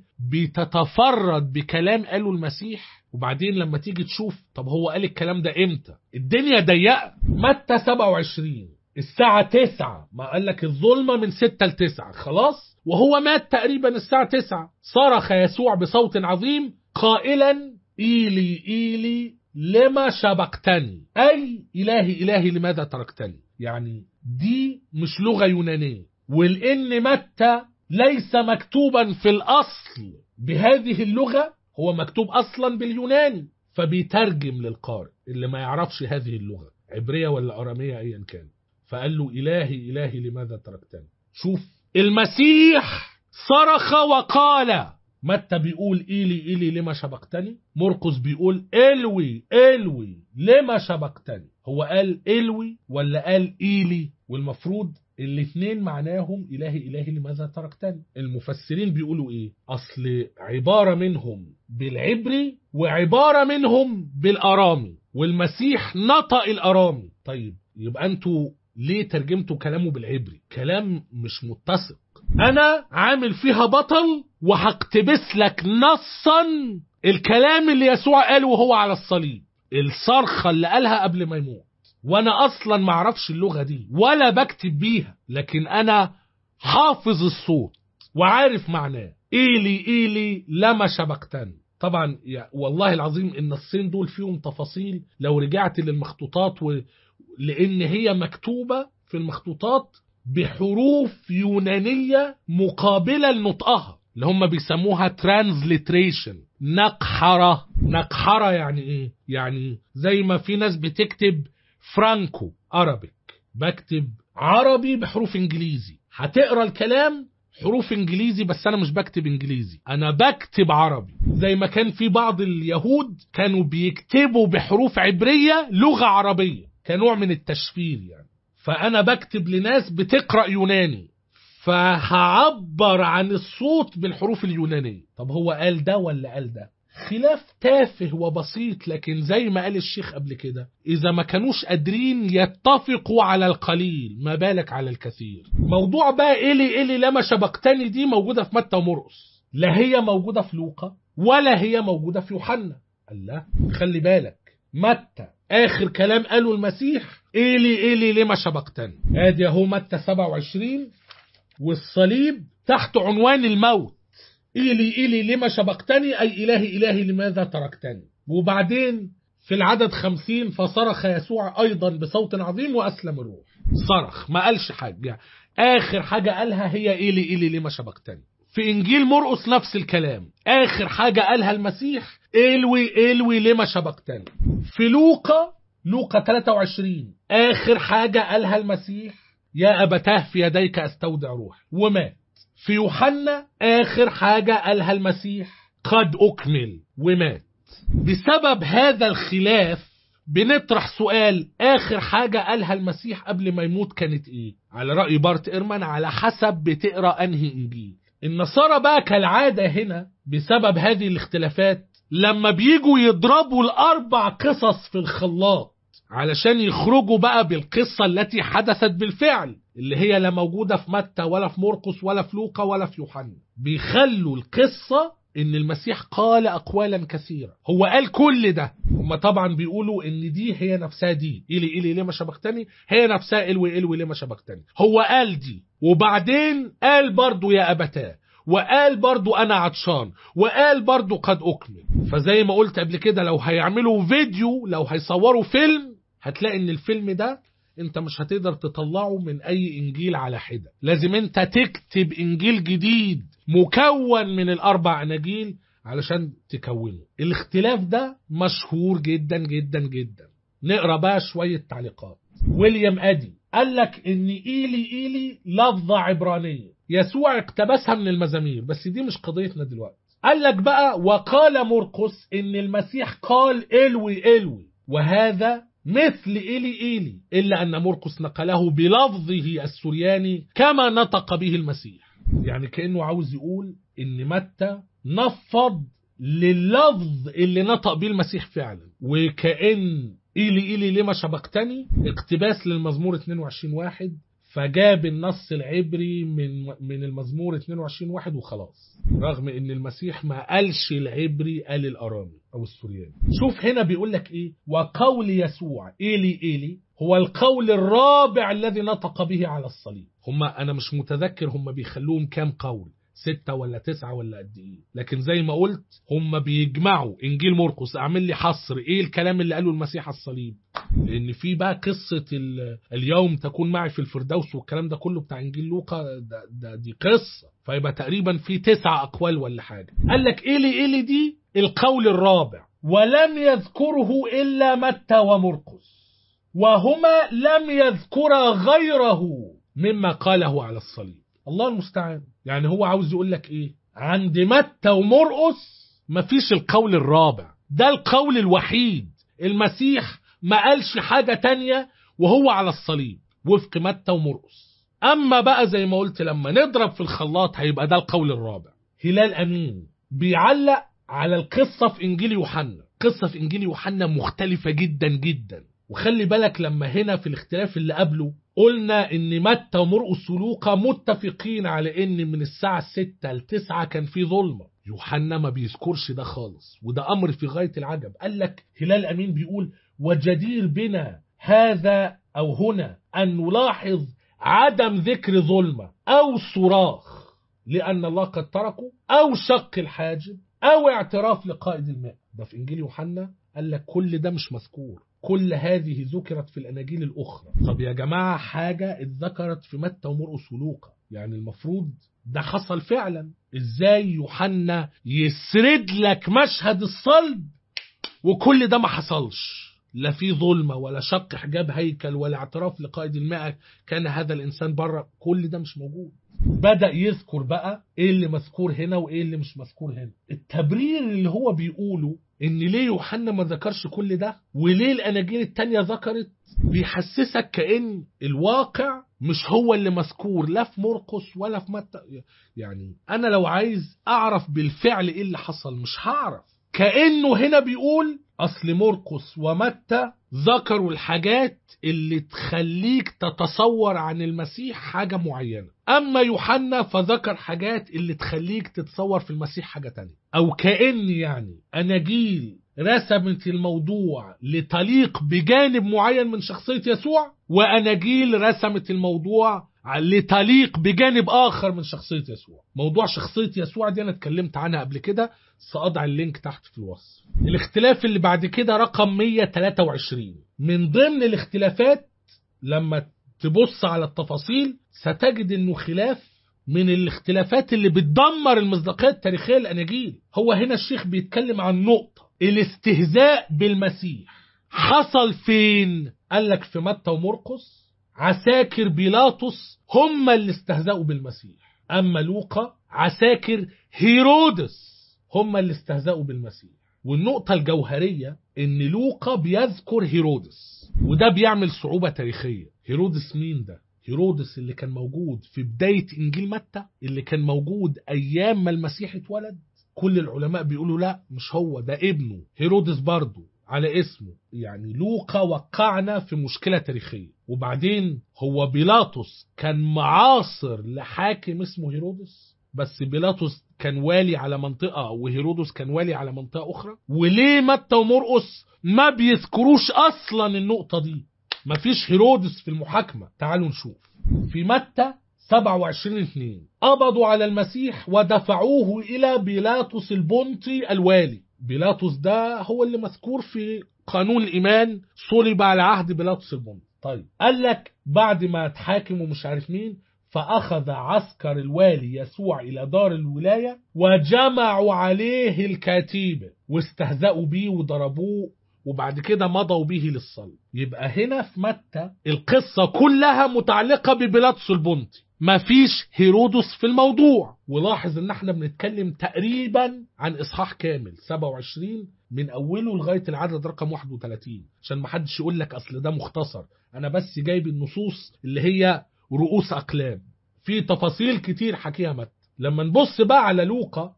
بتتفرد بكلام قاله المسيح وبعدين لما تيجي تشوف طب هو قال الكلام ده امتى الدنيا ضيقة متى 27 الساعة 9 ما قال لك الظلمة من 6 ل 9 خلاص وهو مات تقريبا الساعة 9 صرخ يسوع بصوت عظيم قائلا إيلي إيلي لما شبقتني أي إلهي إلهي لماذا تركتني يعني دي مش لغة يونانية ولأن متى ليس مكتوبا في الأصل بهذه اللغة هو مكتوب أصلا باليوناني فبيترجم للقارئ اللي ما يعرفش هذه اللغة عبرية ولا أرامية أيا كان فقال له إلهي إلهي لماذا تركتني شوف المسيح صرخ وقال متى بيقول إيلي إيلي لما شبقتني مرقس بيقول إلوي إلوي لما شبقتني هو قال إلوي ولا قال إيلي والمفروض الاثنين معناهم إلهي إلهي لماذا تركتني المفسرين بيقولوا إيه أصل عبارة منهم بالعبري وعبارة منهم بالأرامي والمسيح نطق الأرامي طيب يبقى أنتوا ليه ترجمتوا كلامه بالعبري كلام مش متسق انا عامل فيها بطل وهقتبس لك نصا الكلام اللي يسوع قاله وهو على الصليب الصرخة اللي قالها قبل ما يموت وانا اصلا ما اعرفش اللغة دي ولا بكتب بيها لكن انا حافظ الصوت وعارف معناه ايلي ايلي لما شبقتني طبعا يا والله العظيم النصين دول فيهم تفاصيل لو رجعت للمخطوطات و... لان هي مكتوبة في المخطوطات بحروف يونانية مقابلة لنطقها اللي هم بيسموها ترانزليتريشن نقحرة نقحرة يعني ايه يعني زي ما في ناس بتكتب فرانكو ارابيك بكتب عربي بحروف انجليزي هتقرا الكلام حروف انجليزي بس انا مش بكتب انجليزي انا بكتب عربي زي ما كان في بعض اليهود كانوا بيكتبوا بحروف عبرية لغة عربية كنوع من التشفير يعني فانا بكتب لناس بتقرأ يوناني فهعبر عن الصوت بالحروف اليونانية طب هو قال ده ولا قال ده خلاف تافه وبسيط لكن زي ما قال الشيخ قبل كده إذا ما كانوش قادرين يتفقوا على القليل ما بالك على الكثير موضوع بقى إلي إلي لما شبقتني دي موجودة في متى ومرقس لا هي موجودة في لوقا ولا هي موجودة في يوحنا الله خلي بالك متى آخر كلام قاله المسيح إلي إلي لما شبقتني آدي أهو متى 27 والصليب تحت عنوان الموت إيلي إيلي لما شبقتني أي إلهي إلهي لماذا تركتني وبعدين في العدد خمسين فصرخ يسوع أيضا بصوت عظيم وأسلم الروح صرخ ما قالش حاجة يعني آخر حاجة قالها هي إيلي إيلي لما شبقتني في إنجيل مرقس نفس الكلام آخر حاجة قالها المسيح إلوي إلوي لما شبقتني في لوقا لوقا 23 آخر حاجة قالها المسيح يا أبتاه في يديك أستودع روح ومات في يوحنا آخر حاجة قالها المسيح قد أكمل ومات بسبب هذا الخلاف بنطرح سؤال آخر حاجة قالها المسيح قبل ما يموت كانت إيه على رأي بارت إيرمان على حسب بتقرأ أنهي إنجيل النصارى بقى كالعادة هنا بسبب هذه الاختلافات لما بيجوا يضربوا الأربع قصص في الخلاط علشان يخرجوا بقى بالقصة التي حدثت بالفعل اللي هي لا موجودة في متى ولا في مرقس ولا في لوقا ولا في يوحنا بيخلوا القصة ان المسيح قال اقوالا كثيرة هو قال كل ده هم طبعا بيقولوا ان دي هي نفسها دي إلي إلي ليه ما شبكتني هي نفسها إلوي إلوي ليه ما شبكتني هو قال دي وبعدين قال برضو يا أبتاه وقال برضو أنا عطشان وقال برضو قد أكمل فزي ما قلت قبل كده لو هيعملوا فيديو لو هيصوروا فيلم هتلاقي ان الفيلم ده انت مش هتقدر تطلعه من اي انجيل على حدة لازم انت تكتب انجيل جديد مكون من الاربع اناجيل علشان تكونه الاختلاف ده مشهور جدا جدا جدا نقرا بقى شوية تعليقات ويليام ادي قال لك ان ايلي ايلي لفظة عبرانية يسوع اقتبسها من المزامير بس دي مش قضيتنا دلوقتي قال لك بقى وقال مرقس ان المسيح قال الوي الوي وهذا مثل إيلي إيلي إلا أن مرقس نقله بلفظه السرياني كما نطق به المسيح يعني كأنه عاوز يقول إن متى نفض لللفظ اللي نطق به المسيح فعلا وكأن إيلي إيلي لما شبقتني اقتباس للمزمور 22 واحد فجاب النص العبري من من المزمور 22 واحد وخلاص رغم ان المسيح ما قالش العبري قال الارامي او السورياني شوف هنا بيقول لك ايه وقول يسوع ايلي ايلي هو القول الرابع الذي نطق به على الصليب هم انا مش متذكر هم بيخلوهم كام قول ستة ولا تسعة ولا قد ايه لكن زي ما قلت هم بيجمعوا انجيل مرقس اعمل لي حصر ايه الكلام اللي قاله المسيح على الصليب لان في بقى قصة اليوم تكون معي في الفردوس والكلام ده كله بتاع انجيل لوقا ده, ده دي قصة فيبقى تقريبا في تسع اقوال ولا حاجة قال لك ايه لي ايه لي دي القول الرابع ولم يذكره الا متى ومرقس وهما لم يذكرا غيره مما قاله على الصليب الله المستعان يعني هو عاوز يقول لك ايه عند متى ومرقس مفيش القول الرابع ده القول الوحيد المسيح ما قالش حاجة تانية وهو على الصليب وفق متى ومرقس اما بقى زي ما قلت لما نضرب في الخلاط هيبقى ده القول الرابع هلال امين بيعلق على القصة في انجيل يوحنا قصة في انجيل يوحنا مختلفة جدا جدا وخلي بالك لما هنا في الاختلاف اللي قبله قلنا ان متى ومرقس ولوقا متفقين على ان من الساعة 6 ل 9 كان في ظلمة يوحنا ما بيذكرش ده خالص وده امر في غاية العجب قال لك هلال امين بيقول وجدير بنا هذا او هنا ان نلاحظ عدم ذكر ظلمة او صراخ لان الله قد تركه او شق الحاجب او اعتراف لقائد الماء ده في انجيل يوحنا قال لك كل ده مش مذكور كل هذه ذكرت في الأناجيل الأخرى طب يا جماعة حاجة اتذكرت في متى ومرقس ولوقا يعني المفروض ده حصل فعلا ازاي يوحنا يسرد لك مشهد الصلب وكل ده ما حصلش لا في ظلمة ولا شق حجاب هيكل ولا اعتراف لقائد الماء كان هذا الإنسان بره كل ده مش موجود بدأ يذكر بقى ايه اللي مذكور هنا وايه اللي مش مذكور هنا التبرير اللي هو بيقوله ان ليه يوحنا ما ذكرش كل ده وليه الاناجيل التانية ذكرت بيحسسك كأن الواقع مش هو اللي مذكور لا في مرقس ولا في متى يعني انا لو عايز اعرف بالفعل ايه اللي حصل مش هعرف كأنه هنا بيقول اصل مرقس ومتى ذكروا الحاجات اللي تخليك تتصور عن المسيح حاجة معينة أما يوحنا فذكر حاجات اللي تخليك تتصور في المسيح حاجة تانية أو كأن يعني أناجيل رسمت الموضوع لتليق بجانب معين من شخصية يسوع وأناجيل رسمت الموضوع لتليق بجانب آخر من شخصية يسوع موضوع شخصية يسوع دي أنا اتكلمت عنها قبل كده سأضع اللينك تحت في الوصف الاختلاف اللي بعد كده رقم 123 من ضمن الاختلافات لما تبص على التفاصيل ستجد انه خلاف من الاختلافات اللي بتدمر المصداقية التاريخية للأناجيل هو هنا الشيخ بيتكلم عن نقطة الاستهزاء بالمسيح حصل فين قال لك في متى ومرقس عساكر بيلاطس هم اللي استهزأوا بالمسيح أما لوقا عساكر هيرودس هم اللي استهزأوا بالمسيح والنقطة الجوهرية إن لوقا بيذكر هيرودس وده بيعمل صعوبة تاريخية هيرودس مين ده؟ هيرودس اللي كان موجود في بداية إنجيل متى اللي كان موجود أيام ما المسيح اتولد كل العلماء بيقولوا لا مش هو ده ابنه هيرودس برضه على اسمه يعني لوقا وقعنا في مشكلة تاريخية وبعدين هو بيلاطس كان معاصر لحاكم اسمه هيرودس بس بيلاطس كان والي على منطقة وهيرودس كان والي على منطقة أخرى وليه متى ومرقس ما بيذكروش أصلا النقطة دي مفيش هيرودس في المحاكمة تعالوا نشوف في متى 27 2 قبضوا على المسيح ودفعوه إلى بيلاطس البنطي الوالي بيلاطس ده هو اللي مذكور في قانون الإيمان صلب على عهد بيلاطس البنطي طيب قال لك بعد ما اتحاكم ومش عارف مين فأخذ عسكر الوالي يسوع إلى دار الولاية وجمعوا عليه الكتيبة واستهزأوا بيه وضربوه وبعد كده مضوا به للصلب يبقى هنا في متى القصة كلها متعلقة ببيلاطس البنطي مفيش هيرودس في الموضوع ولاحظ ان احنا بنتكلم تقريبا عن اصحاح كامل 27 من اوله لغايه العدد رقم 31 عشان ما حدش يقول لك اصل ده مختصر انا بس جايب النصوص اللي هي رؤوس اقلام في تفاصيل كتير حكيها متى لما نبص بقى على لوقا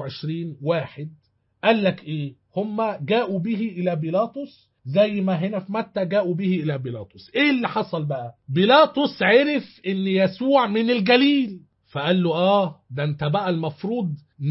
23 واحد قال لك ايه هم جاءوا به الى بيلاطس زي ما هنا في متى جاءوا به الى بيلاطس ايه اللي حصل بقى بيلاطس عرف ان يسوع من الجليل فقال له اه ده انت بقى المفروض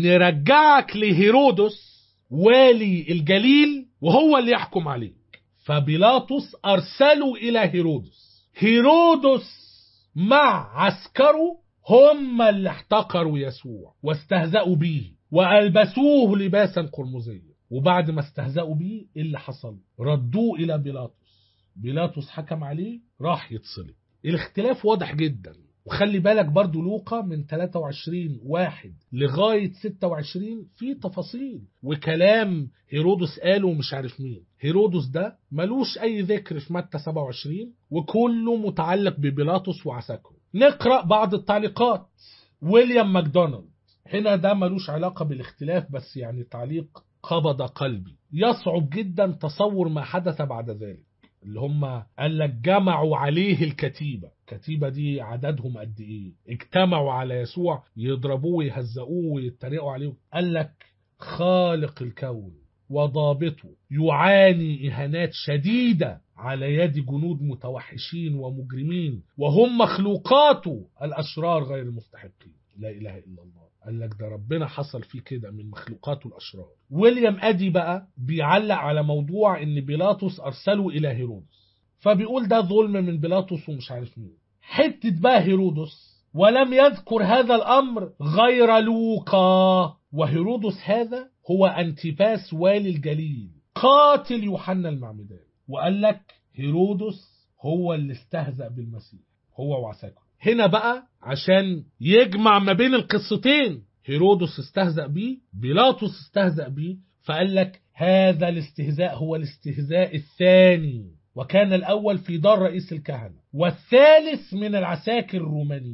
نرجعك لهيرودس والي الجليل وهو اللي يحكم عليك فبيلاطس ارسلوا الى هيرودس هيرودس مع عسكره هم اللي احتقروا يسوع واستهزأوا به وألبسوه لباسا قرمزيا وبعد ما استهزأوا بيه ايه اللي حصل ردوه إلى بيلاطس بيلاطس حكم عليه راح يتصلب الاختلاف واضح جدا وخلي بالك برضو لوقا من 23 واحد لغاية 26 في تفاصيل وكلام هيرودس قاله ومش عارف مين هيرودس ده ملوش أي ذكر في متى 27 وكله متعلق ببيلاطس وعساكره نقرأ بعض التعليقات ويليام ماكدونالد هنا ده ملوش علاقة بالاختلاف بس يعني تعليق قبض قلبي يصعب جدا تصور ما حدث بعد ذلك اللي هم قال لك جمعوا عليه الكتيبة الكتيبة دي عددهم قد ايه اجتمعوا على يسوع يضربوه ويهزقوه ويتريقوا عليه قال لك خالق الكون وضابطه يعاني إهانات شديدة على يد جنود متوحشين ومجرمين وهم مخلوقاته الأشرار غير المستحقين لا إله إلا الله قال لك ده ربنا حصل فيه كده من مخلوقاته الأشرار ويليام أدي بقى بيعلق على موضوع إن بيلاطس أرسله إلى هيرودس فبيقول ده ظلم من بيلاطس ومش عارف مين حتة بقى هيرودس ولم يذكر هذا الأمر غير لوقا وهيرودس هذا هو أنتيباس والي الجليل قاتل يوحنا المعمدان وقال لك هيرودس هو اللي استهزأ بالمسيح هو وعساكره هنا بقى عشان يجمع ما بين القصتين هيرودس استهزأ بيه بيلاطس استهزأ بيه فقال لك هذا الاستهزاء هو الاستهزاء الثاني وكان الأول في دار رئيس الكهنة والثالث من العساكر الرومانيين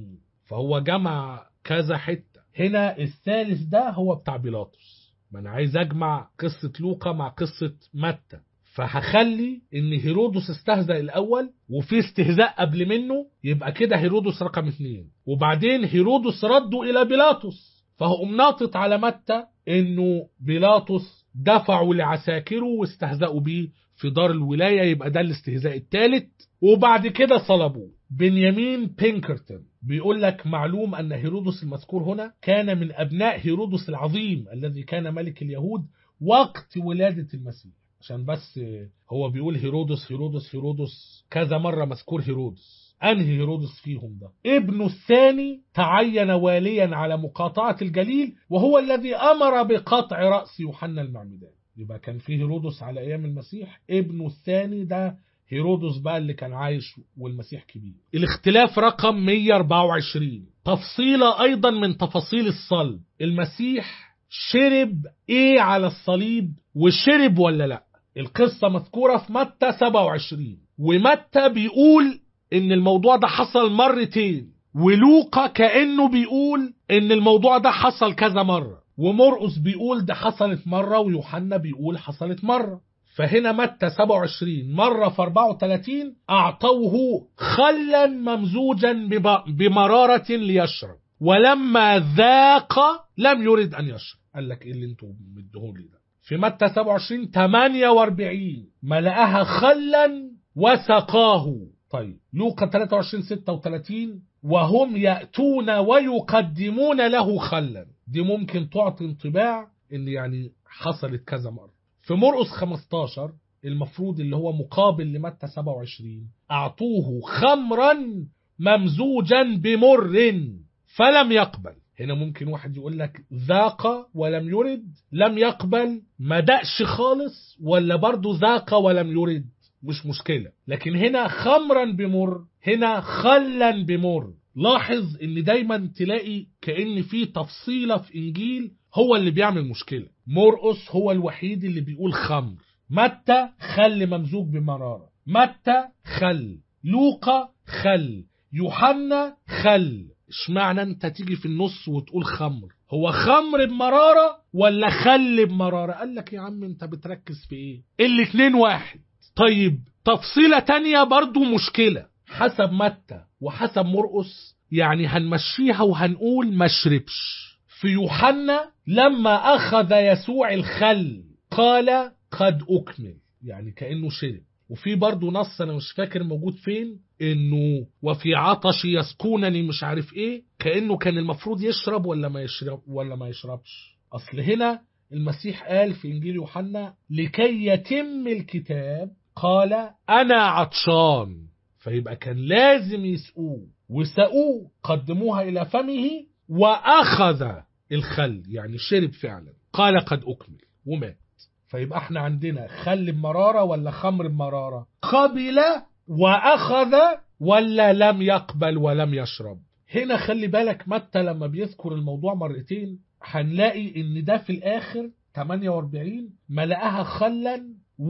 فهو جمع كذا حتة هنا الثالث ده هو بتاع بيلاطس ما انا عايز اجمع قصة لوقا مع قصة متى فهخلي ان هيرودس استهزأ الاول وفي استهزاء قبل منه يبقى كده هيرودس رقم اتنين وبعدين هيرودس ردوا الى بيلاطس فهقوم ناطط على متى انه بيلاطس دفعوا لعساكره واستهزأوا بيه في دار الولاية يبقى ده الاستهزاء الثالث وبعد كده صلبوه بنيامين بينكرتون بيقول لك معلوم أن هيرودس المذكور هنا كان من أبناء هيرودس العظيم الذي كان ملك اليهود وقت ولادة المسيح عشان بس هو بيقول هيرودس هيرودس هيرودس كذا مرة مذكور هيرودس أنهي هيرودس فيهم ده ابنه الثاني تعين واليا على مقاطعة الجليل وهو الذي أمر بقطع رأس يوحنا المعمدان يبقى كان في هيرودس على أيام المسيح ابنه الثاني ده هيرودس بقى اللي كان عايش والمسيح كبير الاختلاف رقم 124 تفصيلة أيضا من تفاصيل الصلب المسيح شرب ايه على الصليب وشرب ولا لا القصة مذكورة في متى 27 ومتى بيقول ان الموضوع ده حصل مرتين ولوقا كأنه بيقول ان الموضوع ده حصل كذا مرة ومرقس بيقول ده حصلت مرة ويوحنا بيقول حصلت مرة فهنا متى 27 مرة في 34 أعطوه خلا ممزوجا بمرارة ليشرب ولما ذاق لم يرد أن يشرب قال لك إيه اللي انتوا مديهولي ده في متى 27 48 ملأها خلا وسقاه طيب لوقا 23 36 وهم يأتون ويقدمون له خلا دي ممكن تعطي انطباع ان يعني حصلت كذا مرة في مرقس 15 المفروض اللي هو مقابل لمتى 27 أعطوه خمرا ممزوجا بمر فلم يقبل هنا ممكن واحد يقول لك ذاق ولم يرد لم يقبل ما دقش خالص ولا برضه ذاق ولم يرد مش مشكلة لكن هنا خمرا بمر هنا خلا بمر لاحظ ان دايما تلاقي كأن في تفصيلة في انجيل هو اللي بيعمل مشكلة مرقس هو الوحيد اللي بيقول خمر متى خل ممزوج بمرارة متى خل لوقا خل يوحنا خل اشمعنى انت تيجي في النص وتقول خمر هو خمر بمرارة ولا خل بمرارة قال لك يا عم انت بتركز في ايه الاتنين واحد طيب تفصيلة تانية برضو مشكلة حسب متى وحسب مرقس يعني هنمشيها وهنقول ما شربش في يوحنا لما أخذ يسوع الخل قال قد أكمل يعني كأنه شرب وفي برضه نص أنا مش فاكر موجود فين إنه وفي عطش يسكونني مش عارف إيه كأنه كان المفروض يشرب ولا ما يشرب ولا ما يشربش أصل هنا المسيح قال في إنجيل يوحنا لكي يتم الكتاب قال أنا عطشان فيبقى كان لازم يسقوه وسقوه قدموها إلى فمه وأخذ الخل يعني شرب فعلا قال قد أكمل ومات فيبقى احنا عندنا خل بمرارة ولا خمر بمرارة قبل وأخذ ولا لم يقبل ولم يشرب هنا خلي بالك متى لما بيذكر الموضوع مرتين هنلاقي ان ده في الاخر 48 ملأها خلا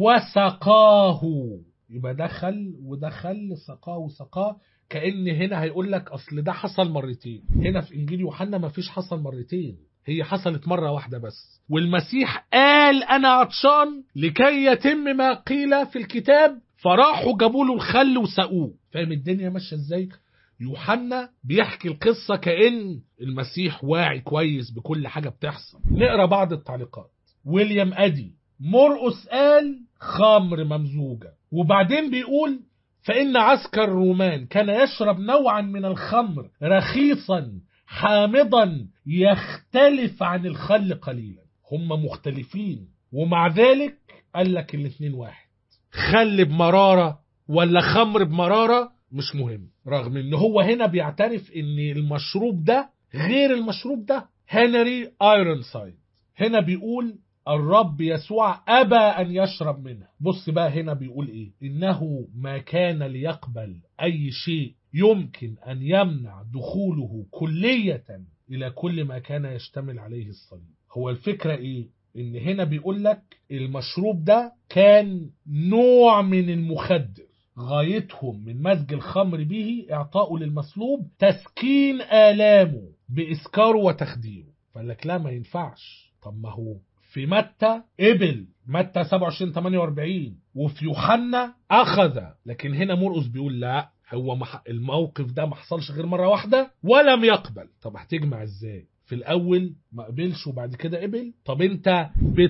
وسقاه يبقى ده خل وده خل سقاه وسقاه كأن هنا هيقول لك أصل ده حصل مرتين هنا في إنجيل يوحنا ما فيش حصل مرتين هي حصلت مرة واحدة بس والمسيح قال أنا عطشان لكي يتم ما قيل في الكتاب فراحوا جابوا له الخل وسقوه فاهم الدنيا ماشية ازاي يوحنا بيحكي القصة كأن المسيح واعي كويس بكل حاجة بتحصل نقرأ بعض التعليقات ويليام أدي مرقس قال خمر ممزوجة وبعدين بيقول فإن عسكر الرومان كان يشرب نوعا من الخمر رخيصا حامضا يختلف عن الخل قليلا هم مختلفين ومع ذلك قال لك الاثنين واحد خل بمرارة ولا خمر بمرارة مش مهم رغم ان هو هنا بيعترف ان المشروب ده غير المشروب ده هنري ايرونسايد هنا بيقول الرب يسوع أبى أن يشرب منها بص بقى هنا بيقول إيه إنه ما كان ليقبل أي شيء يمكن أن يمنع دخوله كلية إلى كل ما كان يشتمل عليه الصليب هو الفكرة إيه إن هنا بيقول لك المشروب ده كان نوع من المخدر غايتهم من مزج الخمر به إعطاؤه للمصلوب تسكين آلامه بإسكاره وتخديره فقال لك لا ما ينفعش طب ما هو في متى قبل متى 27 48 وفي يوحنا أخذ لكن هنا مرقس بيقول لا هو مح... الموقف ده ما حصلش غير مرة واحدة ولم يقبل طب هتجمع ازاي في الأول ما قبلش وبعد كده قبل طب انت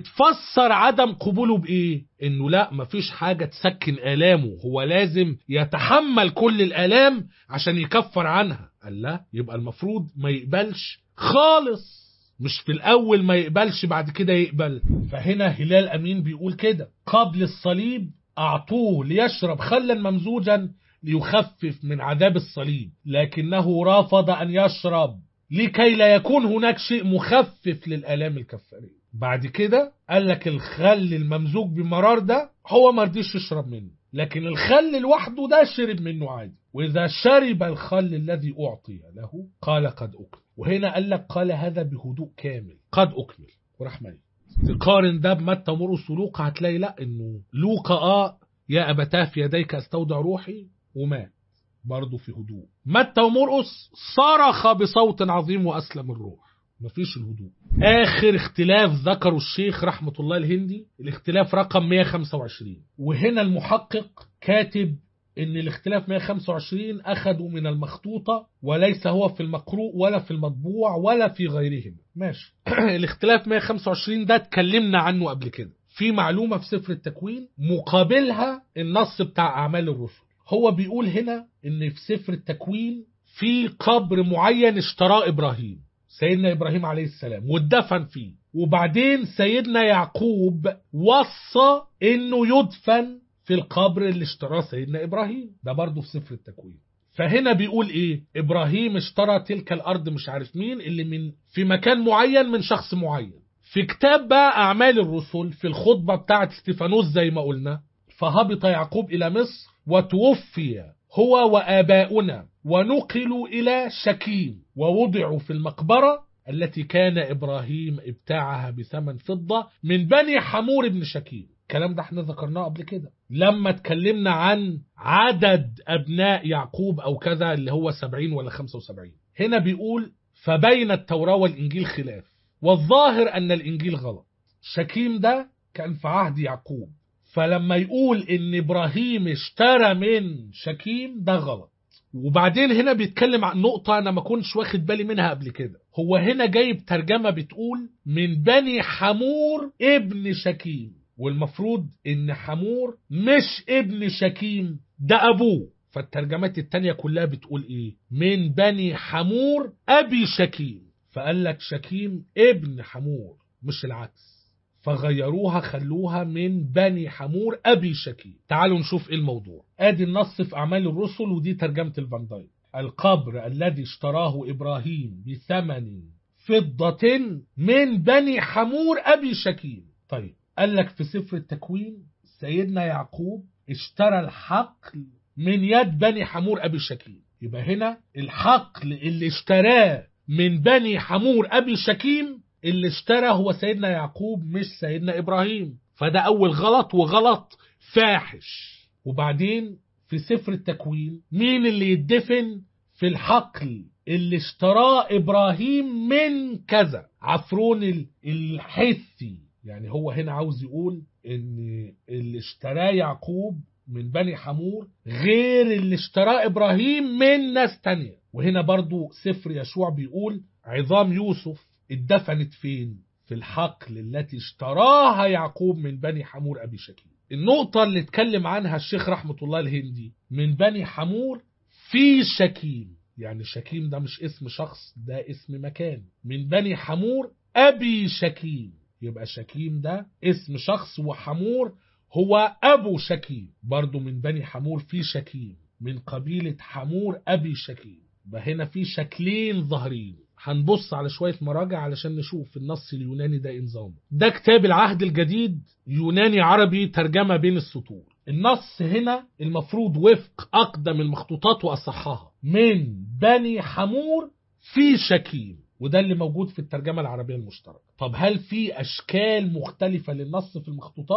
بتفسر عدم قبوله بإيه انه لا مفيش حاجة تسكن آلامه هو لازم يتحمل كل الآلام عشان يكفر عنها قال لا يبقى المفروض ما يقبلش خالص مش في الأول ما يقبلش بعد كده يقبل فهنا هلال أمين بيقول كده قبل الصليب أعطوه ليشرب خلا ممزوجا ليخفف من عذاب الصليب لكنه رافض أن يشرب لكي لا يكون هناك شيء مخفف للآلام الكفارية بعد كده قال لك الخل الممزوج بمرار ده هو ما رضيش يشرب منه لكن الخل لوحده ده شرب منه عادي وإذا شرب الخل الذي أعطي له قال قد أكمل وهنا قال لك قال هذا بهدوء كامل قد أكمل وراح ميت تقارن ده بمتى ومرقس ولوقا هتلاقي لا انه لوقا اه يا ابتاه في يديك استودع روحي ومات برضه في هدوء متى ومرقس صرخ بصوت عظيم واسلم الروح مفيش الهدوء اخر اختلاف ذكره الشيخ رحمه الله الهندي الاختلاف رقم 125 وهنا المحقق كاتب ان الاختلاف 125 اخذوا من المخطوطة وليس هو في المقروء ولا في المطبوع ولا في غيرهم ماشي الاختلاف 125 ده اتكلمنا عنه قبل كده في معلومة في سفر التكوين مقابلها النص بتاع اعمال الرسل هو بيقول هنا ان في سفر التكوين في قبر معين اشتراه ابراهيم سيدنا ابراهيم عليه السلام واتدفن فيه وبعدين سيدنا يعقوب وصى انه يدفن في القبر اللي اشتراه سيدنا ابراهيم ده برضه في سفر التكوين فهنا بيقول ايه ابراهيم اشترى تلك الارض مش عارف مين اللي من في مكان معين من شخص معين في كتاب بقى اعمال الرسل في الخطبه بتاعه استيفانوس زي ما قلنا فهبط يعقوب الى مصر وتوفي هو واباؤنا ونقلوا الى شكيم ووضعوا في المقبره التي كان ابراهيم ابتاعها بثمن فضه من بني حمور بن شكيم الكلام ده احنا ذكرناه قبل كده لما اتكلمنا عن عدد ابناء يعقوب او كذا اللي هو 70 ولا 75 هنا بيقول فبين التوراة والانجيل خلاف والظاهر ان الانجيل غلط شكيم ده كان في عهد يعقوب فلما يقول ان ابراهيم اشترى من شكيم ده غلط وبعدين هنا بيتكلم عن نقطة أنا ما كنتش واخد بالي منها قبل كده هو هنا جايب ترجمة بتقول من بني حمور ابن شكيم والمفروض ان حمور مش ابن شكيم ده ابوه فالترجمات التانية كلها بتقول ايه من بني حمور ابي شكيم فقال لك شكيم ابن حمور مش العكس فغيروها خلوها من بني حمور ابي شكيم تعالوا نشوف ايه الموضوع ادي النص في اعمال الرسل ودي ترجمة الفان دايك القبر الذي اشتراه ابراهيم بثمن فضة من بني حمور ابي شكيم طيب قال لك في سفر التكوين سيدنا يعقوب اشترى الحقل من يد بني حمور ابي شكيم يبقى هنا الحقل اللي اشتراه من بني حمور ابي شكيم اللي اشترى هو سيدنا يعقوب مش سيدنا ابراهيم فده اول غلط وغلط فاحش وبعدين في سفر التكوين مين اللي يدفن في الحقل اللي اشتراه ابراهيم من كذا عفرون الحثي يعني هو هنا عاوز يقول ان اللي اشتراه يعقوب من بني حمور غير اللي اشتراه ابراهيم من ناس تانية وهنا برضو سفر يشوع بيقول عظام يوسف اتدفنت فين في الحقل التي اشتراها يعقوب من بني حمور ابي شكيم النقطة اللي اتكلم عنها الشيخ رحمة الله الهندي من بني حمور في شكيم يعني شكيم ده مش اسم شخص ده اسم مكان من بني حمور ابي شكيم يبقى شكيم ده اسم شخص وحمور هو أبو شكيم برضو من بني حمور في شكيم من قبيلة حمور أبي شكيم يبقى هنا في شكلين ظاهرين هنبص على شوية مراجع علشان نشوف النص اليوناني ده انظامه ده كتاب العهد الجديد يوناني عربي ترجمة بين السطور النص هنا المفروض وفق أقدم المخطوطات وأصحها من بني حمور في شكيم وده اللي موجود في الترجمة العربية المشتركة طب هل في أشكال مختلفة للنص في المخطوطات؟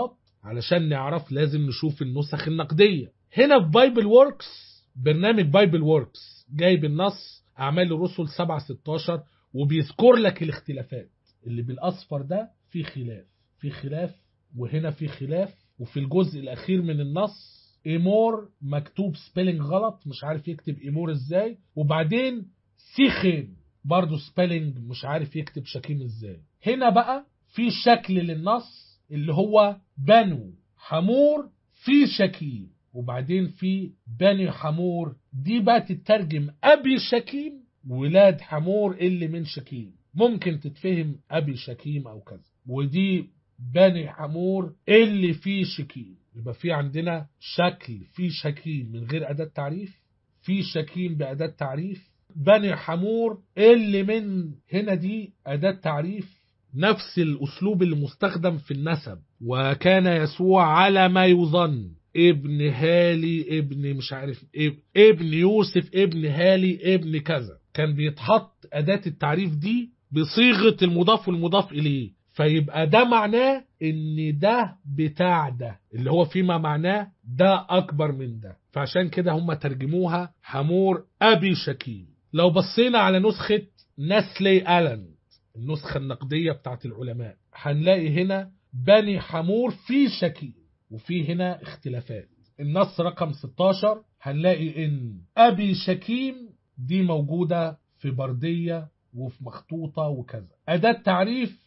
علشان نعرف لازم نشوف النسخ النقدية هنا في بايبل ووركس برنامج بايبل ووركس جايب النص أعمال الرسل 7 16 وبيذكر لك الاختلافات اللي بالأصفر ده في خلاف في خلاف وهنا في خلاف وفي الجزء الأخير من النص ايمور مكتوب سبيلنج غلط مش عارف يكتب ايمور ازاي وبعدين سيخين برضه سبيلنج مش عارف يكتب شكيم ازاي هنا بقى في شكل للنص اللي هو بنو حمور في شكيم وبعدين في بني حمور دي بقى تترجم ابي شكيم ولاد حمور اللي من شكيم ممكن تتفهم ابي شكيم او كذا ودي بني حمور اللي فيه شكيم يبقى في عندنا شكل في شكيم من غير أداة تعريف في شكيم بأداة تعريف بني حمور اللي من هنا دي أداة تعريف نفس الأسلوب اللي مستخدم في النسب وكان يسوع على ما يظن ابن هالي ابن مش عارف اب- ابن يوسف ابن هالي ابن كذا كان بيتحط أداة التعريف دي بصيغة المضاف والمضاف إليه فيبقى ده معناه ان ده بتاع ده اللي هو فيما معناه ده اكبر من ده فعشان كده هم ترجموها حمور ابي شكيم لو بصينا على نسخة نسلي ألن النسخة النقدية بتاعت العلماء هنلاقي هنا بني حمور في شكيم وفي هنا اختلافات النص رقم 16 هنلاقي ان ابي شكيم دي موجودة في بردية وفي مخطوطة وكذا أداة تعريف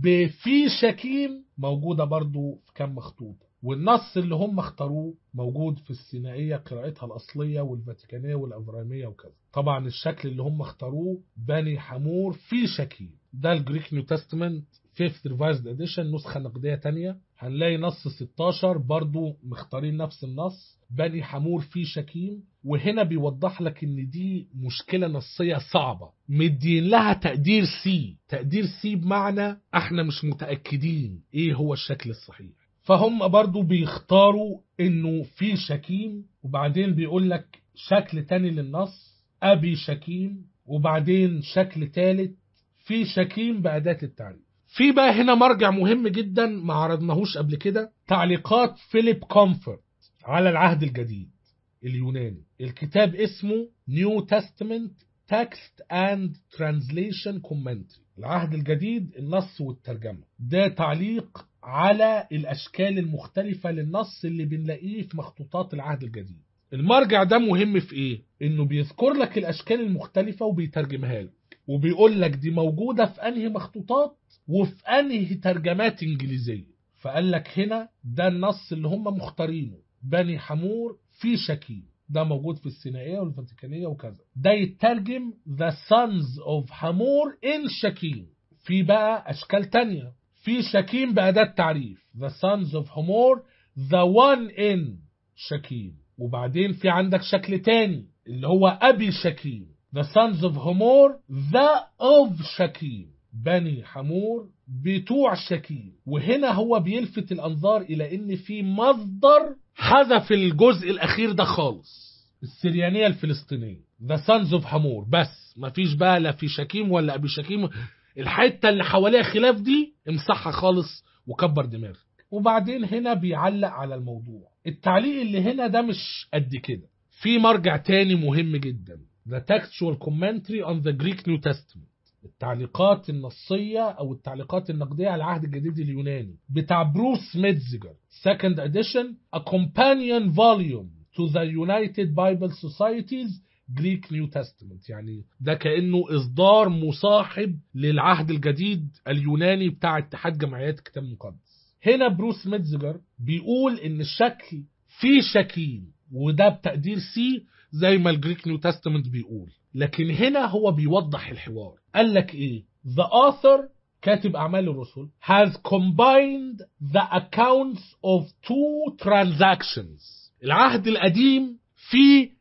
بفي شكيم موجودة برضو في كام مخطوطة والنص اللي هم اختاروه موجود في السينائية قراءتها الأصلية والفاتيكانية والأفرامية وكذا طبعا الشكل اللي هم اختاروه بني حمور في شكيم ده الجريك نيو تestament فيفث ريفايزد اديشن نسخة نقدية تانية هنلاقي نص 16 برضو مختارين نفس النص بني حمور في شكيم وهنا بيوضح لك ان دي مشكلة نصية صعبة مدين لها تقدير سي تقدير سي بمعنى احنا مش متأكدين ايه هو الشكل الصحيح فهم برضو بيختاروا انه في شكيم وبعدين بيقول لك شكل تاني للنص ابي شكيم وبعدين شكل تالت في شكيم بأداة التعريف في بقى هنا مرجع مهم جدا ما عرضناهوش قبل كده تعليقات فيليب كومفورت على العهد الجديد اليوناني الكتاب اسمه New Testament Text and Translation Commentary العهد الجديد النص والترجمة ده تعليق على الأشكال المختلفة للنص اللي بنلاقيه في مخطوطات العهد الجديد المرجع ده مهم في ايه؟ انه بيذكر لك الاشكال المختلفة وبيترجمها لك وبيقول لك دي موجودة في انهي مخطوطات وفي انهي ترجمات انجليزية فقال لك هنا ده النص اللي هم مختارينه بني حمور في شكيم ده موجود في السينائية والفاتيكانية وكذا ده يترجم The Sons of حمور in شكيم في بقى أشكال تانية في شكيم بأداة تعريف The Sons of حمور The One in شكيم وبعدين في عندك شكل تاني اللي هو أبي شكيم The Sons of حمور The of شكيم بني حمور بتوع شكيم وهنا هو بيلفت الأنظار إلى إن في مصدر حذف الجزء الأخير ده خالص السريانية الفلسطينية The Sons of حمور بس مفيش بقى لا في شكيم ولا أبي شكيم الحتة اللي حواليها خلاف دي امسحها خالص وكبر دماغك وبعدين هنا بيعلق على الموضوع التعليق اللي هنا ده مش قد كده في مرجع تاني مهم جدا The Textual Commentary on the Greek New Testament التعليقات النصية أو التعليقات النقدية على العهد الجديد اليوناني بتاع بروس ميتزجر second edition a companion volume to the United Bible Society's Greek New Testament يعني ده كأنه إصدار مصاحب للعهد الجديد اليوناني بتاع اتحاد جمعيات الكتاب المقدس هنا بروس ميتزجر بيقول إن الشكل فيه شكيم وده بتقدير سي زي ما الجريك نيو تestament بيقول لكن هنا هو بيوضح الحوار قال لك ايه the author كاتب اعمال الرسل has combined the accounts of two transactions العهد القديم فيه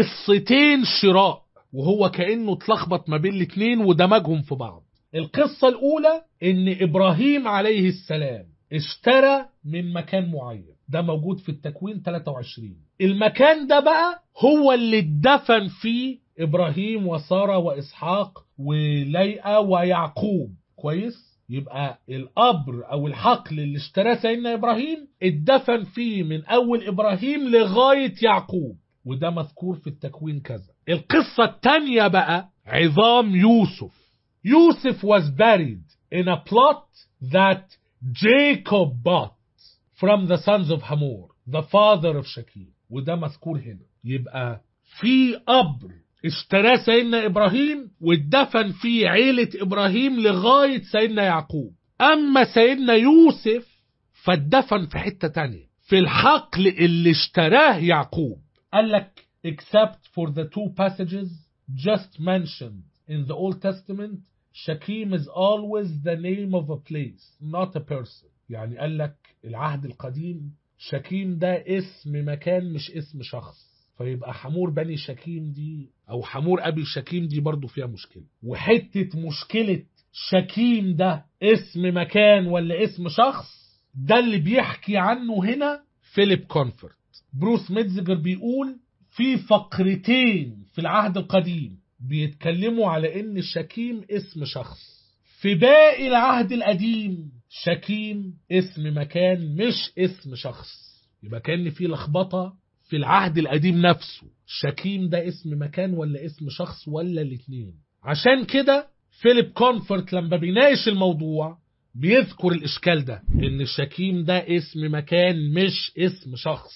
قصتين شراء وهو كانه اتلخبط ما بين الاتنين ودمجهم في بعض القصة الأولى إن إبراهيم عليه السلام اشترى من مكان معين ده موجود في التكوين 23 المكان ده بقى هو اللي اتدفن فيه إبراهيم وسارة وإسحاق وليئة ويعقوب كويس يبقى القبر او الحقل اللي اشتراه سيدنا ابراهيم اتدفن فيه من اول ابراهيم لغايه يعقوب وده مذكور في التكوين كذا القصه الثانيه بقى عظام يوسف يوسف was buried in a plot that Jacob bought from the sons of Hamor the father of Shakir وده مذكور هنا يبقى في قبر اشتراه سيدنا ابراهيم واتدفن فيه عيلة ابراهيم لغاية سيدنا يعقوب اما سيدنا يوسف فاتدفن في حتة تانية في الحقل اللي اشتراه يعقوب قال لك except for the two passages just mentioned in the Old Testament Shakim is always the name of a place not a person يعني قال لك العهد القديم شكيم ده اسم مكان مش اسم شخص فيبقى حمور بني شكيم دي او حمور ابي شكيم دي برضو فيها مشكلة وحتة مشكلة شكيم ده اسم مكان ولا اسم شخص ده اللي بيحكي عنه هنا فيليب كونفورت بروس ميتزجر بيقول في فقرتين في العهد القديم بيتكلموا على ان شكيم اسم شخص في باقي العهد القديم شكيم اسم مكان مش اسم شخص يبقى كان في لخبطه في العهد القديم نفسه شكيم ده اسم مكان ولا اسم شخص ولا الاثنين عشان كده فيليب كونفورت لما بيناقش الموضوع بيذكر الاشكال ده ان شكيم ده اسم مكان مش اسم شخص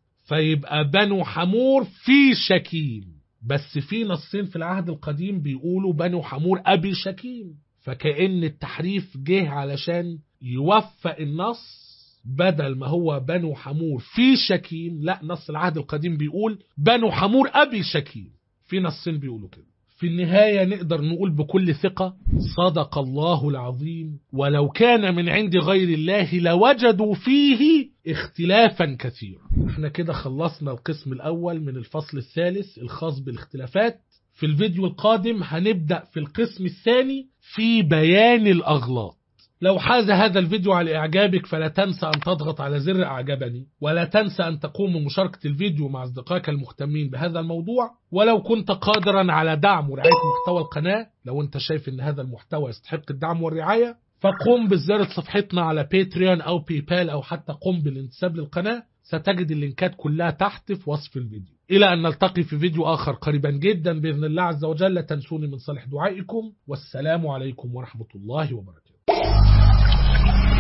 فيبقى بنو حمور في شكيم بس في نصين في العهد القديم بيقولوا بنو حمور ابي شكيم فكأن التحريف جه علشان يوفق النص بدل ما هو بنو حمور في شكيم لا نص العهد القديم بيقول بنو حمور ابي شكيم في نصين بيقولوا كده في النهاية نقدر نقول بكل ثقة صدق الله العظيم ولو كان من عند غير الله لوجدوا فيه اختلافا كثيرا احنا كده خلصنا القسم الأول من الفصل الثالث الخاص بالاختلافات في الفيديو القادم هنبدأ في القسم الثاني في بيان الأغلاط لو حاز هذا الفيديو على إعجابك فلا تنسى أن تضغط على زر أعجبني ولا تنسى أن تقوم بمشاركة الفيديو مع أصدقائك المهتمين بهذا الموضوع ولو كنت قادرا على دعم ورعاية محتوى القناة لو أنت شايف أن هذا المحتوى يستحق الدعم والرعاية فقم بزيارة صفحتنا على باتريون أو بيبال أو حتى قم بالانتساب للقناة ستجد اللينكات كلها تحت في وصف الفيديو إلى أن نلتقي في فيديو آخر قريبا جدا بإذن الله عز وجل لا تنسوني من صالح دعائكم والسلام عليكم ورحمة الله وبركاته